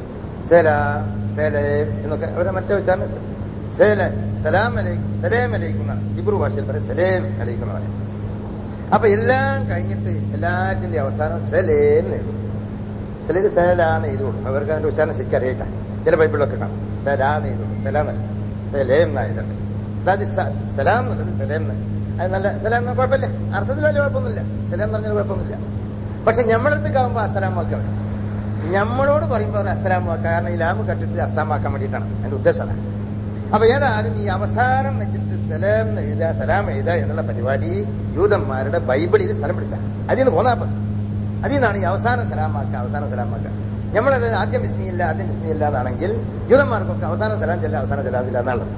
Speaker 1: സലാം സലേം എന്നൊക്കെ അവരെ മറ്റേ ഉച്ചാരണം സ- സേല സലാം അലൈക്കും സലേം അലൈക്കും എന്നാണ് ഹിബ്രു ഭാഷയിൽ പറയും സലേം അലൈക്കും എന്ന് പറയും അപ്പൊ എല്ലാം കഴിഞ്ഞിട്ട് എല്ലാറ്റിന്റെ അവസാനം സലേം എന്ന് എഴുതും ചിലര് സലാന്ന് എഴുതുള്ളൂ അവർക്ക് അതിന്റെ ഉച്ചാരണം ശരിക്കും അറിയട്ടെ ചില ബൈബിളിലൊക്കെ കാണാം സലാന്ന് എഴുതുള്ളൂ സലാം എന്നല്ല സലേം എന്നാ എഴുതണ്ടേ അതായത് സ- സലാം എന്നുള്ളത് സലേം എന്ന് അത് നല്ല സലാം എന്ന കുഴപ്പമില്ല അർത്ഥത്തിൽ വലിയ കുഴപ്പമൊന്നുമില്ല സലാം എന്ന് പറഞ്ഞാൽ കുഴപ്പമൊന്നുമില്ല പക്ഷെ നമ്മളടുത്തേക്ക് ആകുമ്പോൾ അസ്സലാം വാക്കാൻ നമ്മളോട് പറയുമ്പോൾ അവർ അസ്സലാം വാക്കുക കാരണം ഈ ലാമ് കട്ടിട്ട് അസ്സാമാക്കാൻ വേണ്ടിയിട്ടാണ് അതിന്റെ ഉദ്ദേശം അതാണ്. അപ്പൊ ഏതായാലും ഈ അവസാനം വെച്ചിട്ട് സലാം എന്ന് എഴുതുക സലാം എഴുതുക എന്നുള്ള പരിപാടി ജൂതന്മാരുടെ ബൈബിളിൽ സ്ഥലം പിടിച്ച അതിൽ നിന്ന് പോന്നാപ്പ അതിൽ നിന്നാണ് ഈ അവസാന സലാമാക്കുക അവസാന സലാമാക്കുക നമ്മളത് ആദ്യം വിസ്മിയില്ല ആദ്യം വിസ്മിയില്ല എന്നാണെങ്കിൽ ജൂതന്മാർക്കൊക്കെ അവസാന സലാം ചെല്ല അവസാന സലാമില്ല എന്നുള്ളത്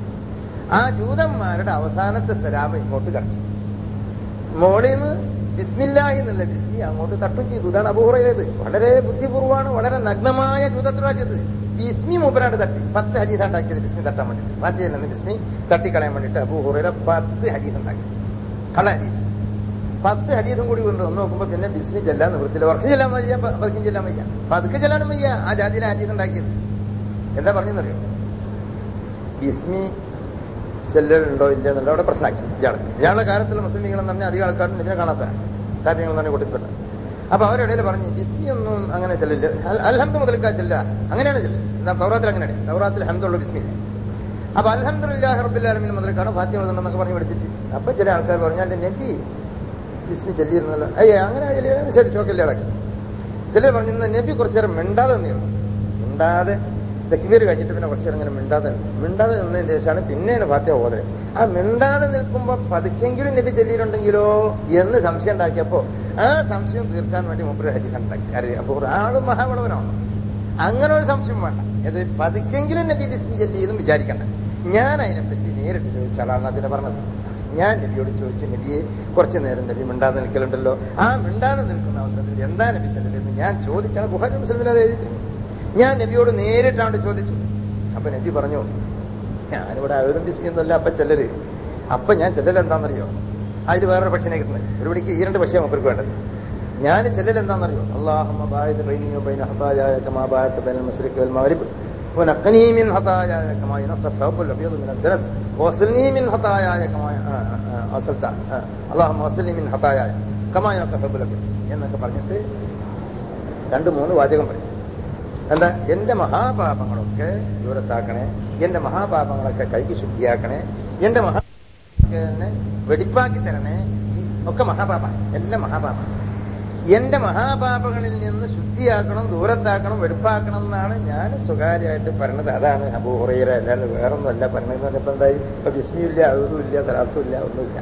Speaker 1: ആ ജൂതന്മാരുടെ അവസാനത്തെ സലാം ഇങ്ങോട്ട് കടച്ചു മോളിൽ നിന്ന് ബിസ്മില്ലാഹി എന്നുള്ള ബിസ്മി അങ്ങോട്ട് തട്ടും ചെയ്തു ഇതാണ് അപൂർവയത് വളരെ ബുദ്ധിപൂർവ്വമാണ് വളരെ നഗ്നമായ ജൂതത്വരാജ്യത്ത് ബിസ്മി മൂപ്പരാണ്ട് തട്ടി പത്ത് ഹരീത ഉണ്ടാക്കിയത് ബിസ്മി തട്ടാൻ വേണ്ടിട്ട് ഫാത്തിയിൽ നിന്ന് ബിസ്മി തട്ടിക്കളയാൻ വേണ്ടിട്ട് അബൂഹുറ പത്ത് ഹരീത് ഉണ്ടാക്കി കള ഹരീത് പത്ത് ഹരീതും കൂടി കൊണ്ട് ഒന്ന് നോക്കുമ്പോ പിന്നെ ബിസ്മി ചെല്ലാൻ നിവൃത്തില്ല ഉറക്കം ചെല്ലാൻ വയ്യ പ- പതുക്കെ ചെല്ലാൻ വയ്യ പതുക്കെ ചെല്ലാനും വയ്യ ആ ജാതിയിലെ ഹരീത് ഉണ്ടാക്കിയത് എന്താ പറഞ്ഞെന്നറിയോ ബിസ്മി ചെല്ലലുണ്ടോ ഇല്ല എന്നുള്ള അവിടെ പ്രശ്നമാക്കി ഇയാൾ ഇയാളുടെ കാലത്തുള്ള മുസ്ലിമീങ്ങൾ എന്ന് പറഞ്ഞാൽ അധികം ആൾക്കാരും ഇതിനെ കാണാത്തതാണ് താപ്യങ്ങൾ എന്ന് പറഞ്ഞാൽ കൂട്ടത്തിൽപ്പെട്ട അപ്പൊ അവരിടയിൽ പറഞ്ഞു ബിസ്മി ഒന്നും അങ്ങനെ ചെല്ലില്ല അൽ- അൽഹംദ് മുതൽക്കാ ചെല്ല അങ്ങനെയാണ് ചെല്ല് എന്നാ തൗറാത്തിൽ അങ്ങനെയാണ് തൗറാത്തിൽ ഹംദുള്ള ബിസ്മി ഇല്ല. അപ്പൊ അൽഹംദുലില്ലാഹി റബ്ബിൽ ആലമീൻ മുതൽക്കാണ് ഫാത്തിമ മുതലെന്നൊക്കെ പറഞ്ഞ് പഠിപ്പിച്ച് അപ്പൊ ചില ആൾക്കാർ പറഞ്ഞാൽ നബി ബിസ്മി ചെല്ലിയിരുന്നല്ലോ അയ്യേ അങ്ങനെ ചെല്ലിയാണ് ശരി ചോക്കില്ലാതാക്കി ചിലർ പറഞ്ഞിരുന്ന നബി കുറച്ചു നേരം മിണ്ടാതെ നിന്നു മിണ്ടാതെ തെക്കുവീർ കഴിഞ്ഞിട്ട് പിന്നെ കുറച്ചു നേരം ഇങ്ങനെ മിണ്ടാതെ നിന്നു. മിണ്ടാതെ നിന്നതിന് ശേഷമാണ് പിന്നെയാണ് ഫാത്തിഹ ഓതല് ആ മിണ്ടാതെ നിൽക്കുമ്പോ പതുക്കെങ്കിലും നബി ചെല്ലിയിട്ടുണ്ടെങ്കിലോ എന്ന് സംശയം ഉണ്ടാക്കിയപ്പോ ആ സംശയം തീർക്കാൻ വേണ്ടി മുമ്പ് ഹരീസ് ഉണ്ടാക്കി ആര് അപ്പൊ ആള് മഹാവളവനാണ് അങ്ങനെ ഒരു സംശയം വേണ്ട ഇത് പതുക്കെങ്കിലും നബി ബിസ്മി ചെല്ലിയെന്നും വിചാരിക്കണ്ട ഞാൻ അതിനെപ്പറ്റി നേരിട്ട് ചോദിച്ചാളാന്നാ പിന്നെ പറഞ്ഞത് ഞാൻ നബിയോട് ചോദിച്ചു നബിയെ കുറച്ചു നേരം നബി മിണ്ടാതെ നിൽക്കലുണ്ടല്ലോ ആ മിണ്ടാതെ നിൽക്കുന്ന അവസരത്തിൽ എന്താ നബി ചെല്ലലെന്ന് ഞാൻ ചോദിച്ചാണ് ബുഹാരി മുസ്ലിമിൽ അത് എഴുതിച്ചു ഞാൻ നബിയോട് നേരിട്ടാണ്ട് ചോദിച്ചു അപ്പൊ നബി പറഞ്ഞു ഞാനിവിടെ അവരും ബിസ്മിയൊന്നുമല്ല അപ്പൊ ചെല്ലല് അപ്പൊ ഞാൻ ചെല്ലൽ എന്താണെന്നറിയോ അതിൽ വേറൊരു പക്ഷിനെ കിട്ടുന്നത് ഒരു പിടിക്ക് ഈ രണ്ട് പക്ഷിയാണ് മൂപ്പർക്ക് വേണ്ടത് ഞാൻ ചെല്ലൽ എന്താണെന്നറിയോ അള്ളാഹമ്മ ബായത് ബൈനിയോ ബൈന ഹതായ കമാ ബായത്ത് ബൈന മസ്രിഖ് വൽ മഗ്രിബ് ونقني من خطاياي كما ينقى الثوب الابيض من الدنس وصلني من خطاياي كما وصلت اللهم وصلني من خطاياي كما ينقى الثوب الابيض എന്നൊക്കെ പറഞ്ഞിട്ട് രണ്ട് മൂന്ന് വാചകം പറയും എന്താ എന്റെ മഹാപാപങ്ങളൊക്കെ ദൂരത്താക്കണേ എന്റെ മഹാപാപങ്ങളൊക്കെ കഴുകി ശുദ്ധിയാക്കണേ എന്റെ മഹാ വെടിപ്പാക്കി തരണേ ഈ ഒക്കെ മഹാപാപ എല്ലാം മഹാപാപ എന്റെ മഹാപാപങ്ങളിൽ നിന്ന് ശുദ്ധിയാക്കണം ദൂരത്താക്കണം വെടുപ്പാക്കണം എന്നാണ് ഞാൻ സ്വകാര്യമായിട്ട് പറഞ്ഞത് അതാണ് അബൂഹുറൈറ അല്ലാണ്ട് വേറൊന്നുമല്ല പറഞ്ഞതെന്ന് പറഞ്ഞപ്പോ എന്തായി ഇപ്പൊ ബിസ്മിയില്ല അതും ഇല്ല സലാത്തും ഇല്ല ഒന്നുമില്ല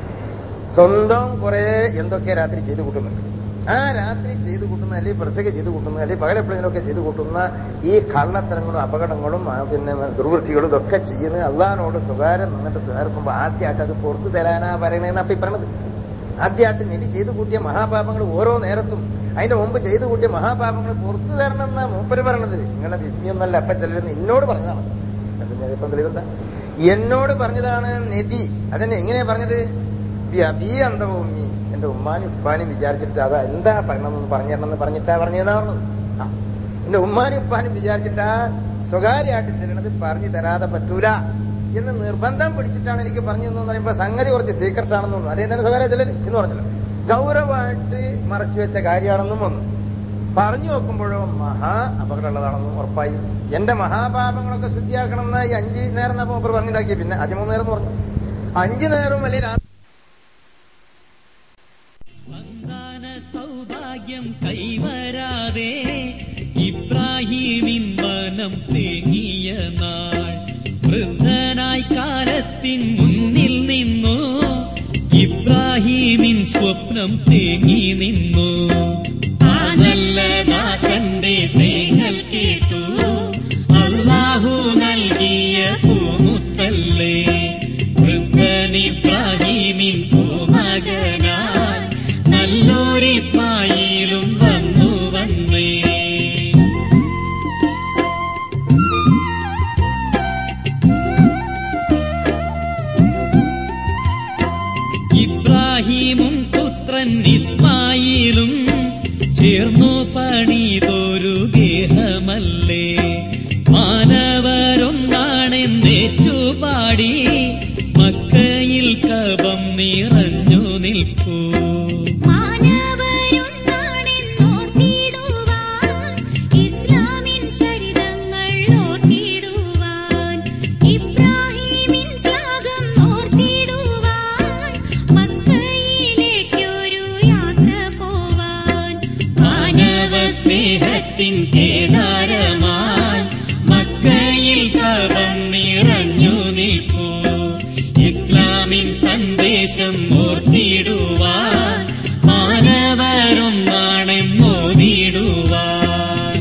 Speaker 1: സ്വന്തം കുറെ എന്തൊക്കെ രാത്രി ചെയ്തു കൂട്ടുന്നുണ്ട് ആ രാത്രി ചെയ്തു കൂട്ടുന്ന അല്ലെങ്കിൽ പ്രസംഗം ചെയ്തു കൂട്ടുന്ന അല്ലെങ്കിൽ പകലെപ്പോഴെങ്കിലൊക്കെ ചെയ്തു കൂട്ടുന്ന ഈ കള്ളത്തരങ്ങളും അപകടങ്ങളും ആ പിന്നെ ദുർവൃത്തികളും ഇതൊക്കെ ചെയ്യുന്നത് അള്ളഹാനോട് സ്വകാര്യം നിന്നിട്ട് തീർക്കുമ്പോൾ ആദ്യമായിട്ട് അത് പുറത്തു തരാനാ പറയണേന്ന് അപ്പൊ ഈ പറഞ്ഞത് ആദ്യമായിട്ട് നബി ചെയ്തു കൂട്ടിയ മഹാപാപങ്ങൾ ഓരോ നേരത്തും അതിന്റെ മുമ്പ് ചെയ്തു കൂട്ടിയ മഹാപാപങ്ങൾ പുറത്തു തരണം എന്നാ മൂപ്പര് പറയണത് നിങ്ങളുടെ വിസ്മിയൊന്നല്ല അപ്പ ചിലരെന്ന് എന്നോട് പറഞ്ഞതാണ് അത് ഞാൻ ഇപ്പം തെളിവെന്താ എന്നോട് പറഞ്ഞതാണ് നബി അതെന്നെ എങ്ങനെയാ പറഞ്ഞത് ബി അബീ അന്തഭൂമി എന്റെ ഉമ്മാനും ഉപ്പാനും വിചാരിച്ചിട്ട് അത് എന്താ പറയണമെന്ന് പറഞ്ഞു തരണമെന്ന് പറഞ്ഞിട്ടാ പറഞ്ഞതാ പറഞ്ഞത് ആ എന്റെ ഉമ്മാനും ഉപ്പാനും വിചാരിച്ചിട്ടാ സ്വകാര്യമായിട്ട് ചെല്ലണത് പറഞ്ഞു തരാതെ പറ്റൂല എന്ന് നിർബന്ധം പിടിച്ചിട്ടാണ് എനിക്ക് പറഞ്ഞു എന്ന് പറയുമ്പോ സംഗതി കുറച്ച് സീക്രട്ട് ആണെന്ന് തോന്നുന്നു അതേ തന്നെ സ്വകാര്യ ചെല്ലല് എന്ന് പറഞ്ഞല്ലോ ഗൗരവമായിട്ട് മറച്ചു വെച്ച കാര്യമാണെന്നും വന്നു പറഞ്ഞു നോക്കുമ്പോഴോ മഹാ അപകടമുള്ളതാണെന്നും ഉറപ്പായി എന്റെ മഹാപാപങ്ങളൊക്കെ ശുദ്ധിയാക്കണം എന്ന് ഈ അഞ്ച് നേരം മൂപ്പർ പറഞ്ഞിട്ടാക്കി പിന്നെ അതിമൂന്ന് നേരം എന്ന് പറഞ്ഞു അഞ്ചു നേരവും വലിയ രാ-
Speaker 2: സന്താന സൗഭാഗ്യം കൈവരാതെ ഇബ്രാഹീമിൻ മനം തേങ്ങിയ നാൾ വൃദ്ധനായി കാലത്തിൻ മുന്നിൽ നിന്നു ഇബ്രാഹീമിൻ സ്വപ്നം തേങ്ങി നിന്നു ആ നല്ല ദാസന്റെ തേങ്ങൽ കേട്ടു അള്ളാഹു നൽകിയ പൂമുത്തല്ലേ വൃദ്ധൻ ഇബ്രാഹീമിൻ പൂമകനാൻ നല്ലൊരു ഇസ്മായിലും വന്നു വന്നേ ഇബ്രാഹീമും പുത്രൻ ഇസ്മായിലും ചേർന്നു പണിതൊരു ഗേഹമല്ലേ മാനവരൊന്നാണെന്നേറ്റുപാടി മക്കയിൽ കപം നിറഞ്ഞു നിൽപ്പൂ
Speaker 3: മാനവരൊന്നാണെന്നോർത്തിടുവാൻ ഇസ്ലാമിൻ ചരിതങ്ങൾ ഓർത്തിടുവാൻ ഇബ്രാഹീമിൻ ത്യാഗം ഓർത്തിടുവാൻ മക്കയിലേക്കൊരു യാത്ര പോവാൻ
Speaker 2: മാനവ സ്നേഹത്തിൻ കേദാരമായി മക്കയിൽ കപം നിറഞ്ഞു നിൽപ്പൂ ഇസ്ലാമിൻ സന്ദേശം ഓർത്തിടുവാൻ മാനവരൊന്നാണെന്നോതിടുവാൻ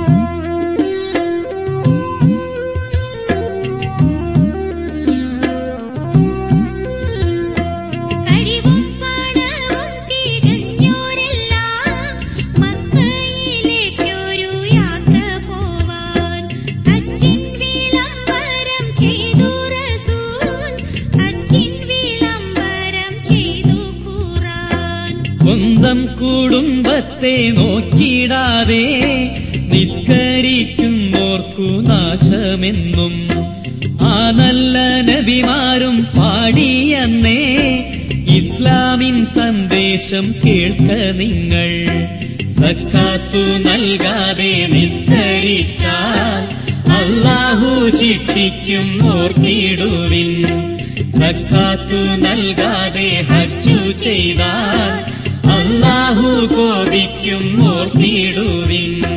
Speaker 3: കഴിവും പണവും തികഞ്ഞോരെല്ലാം മക്കയിലേക്കൊരു യാത്ര പോവാൻ ഹജ്ജിൻ വിളംബരം ചെയ്തു റസൂൽ ഹജ്ജിൻ വിളംബരം ചെയ്തു ഖുർആൻ
Speaker 2: സ്വന്തം കുടുംബത്തെ നോക്കിടാതെ നിസ്കരിക്കുന്നോർക്കു നാശമെന്നും ആ നല്ല നബിമാരും പാടിയെന്നേ ഇസ്ലാമിൻ സന്ദേശം കേൾക്ക നിങ്ങൾ സക്കാത്തു നൽകാതെ നിസ്കരിച്ചാൽ അള്ളാഹു ശിക്ഷിക്കും ഓർത്തിടുവിൻ സക്കാത്തു നൽകാതെ ഹജ്ജു ചെയ്താൽ അള്ളാഹു കോപിക്കും ഓർത്തിടുവിൻ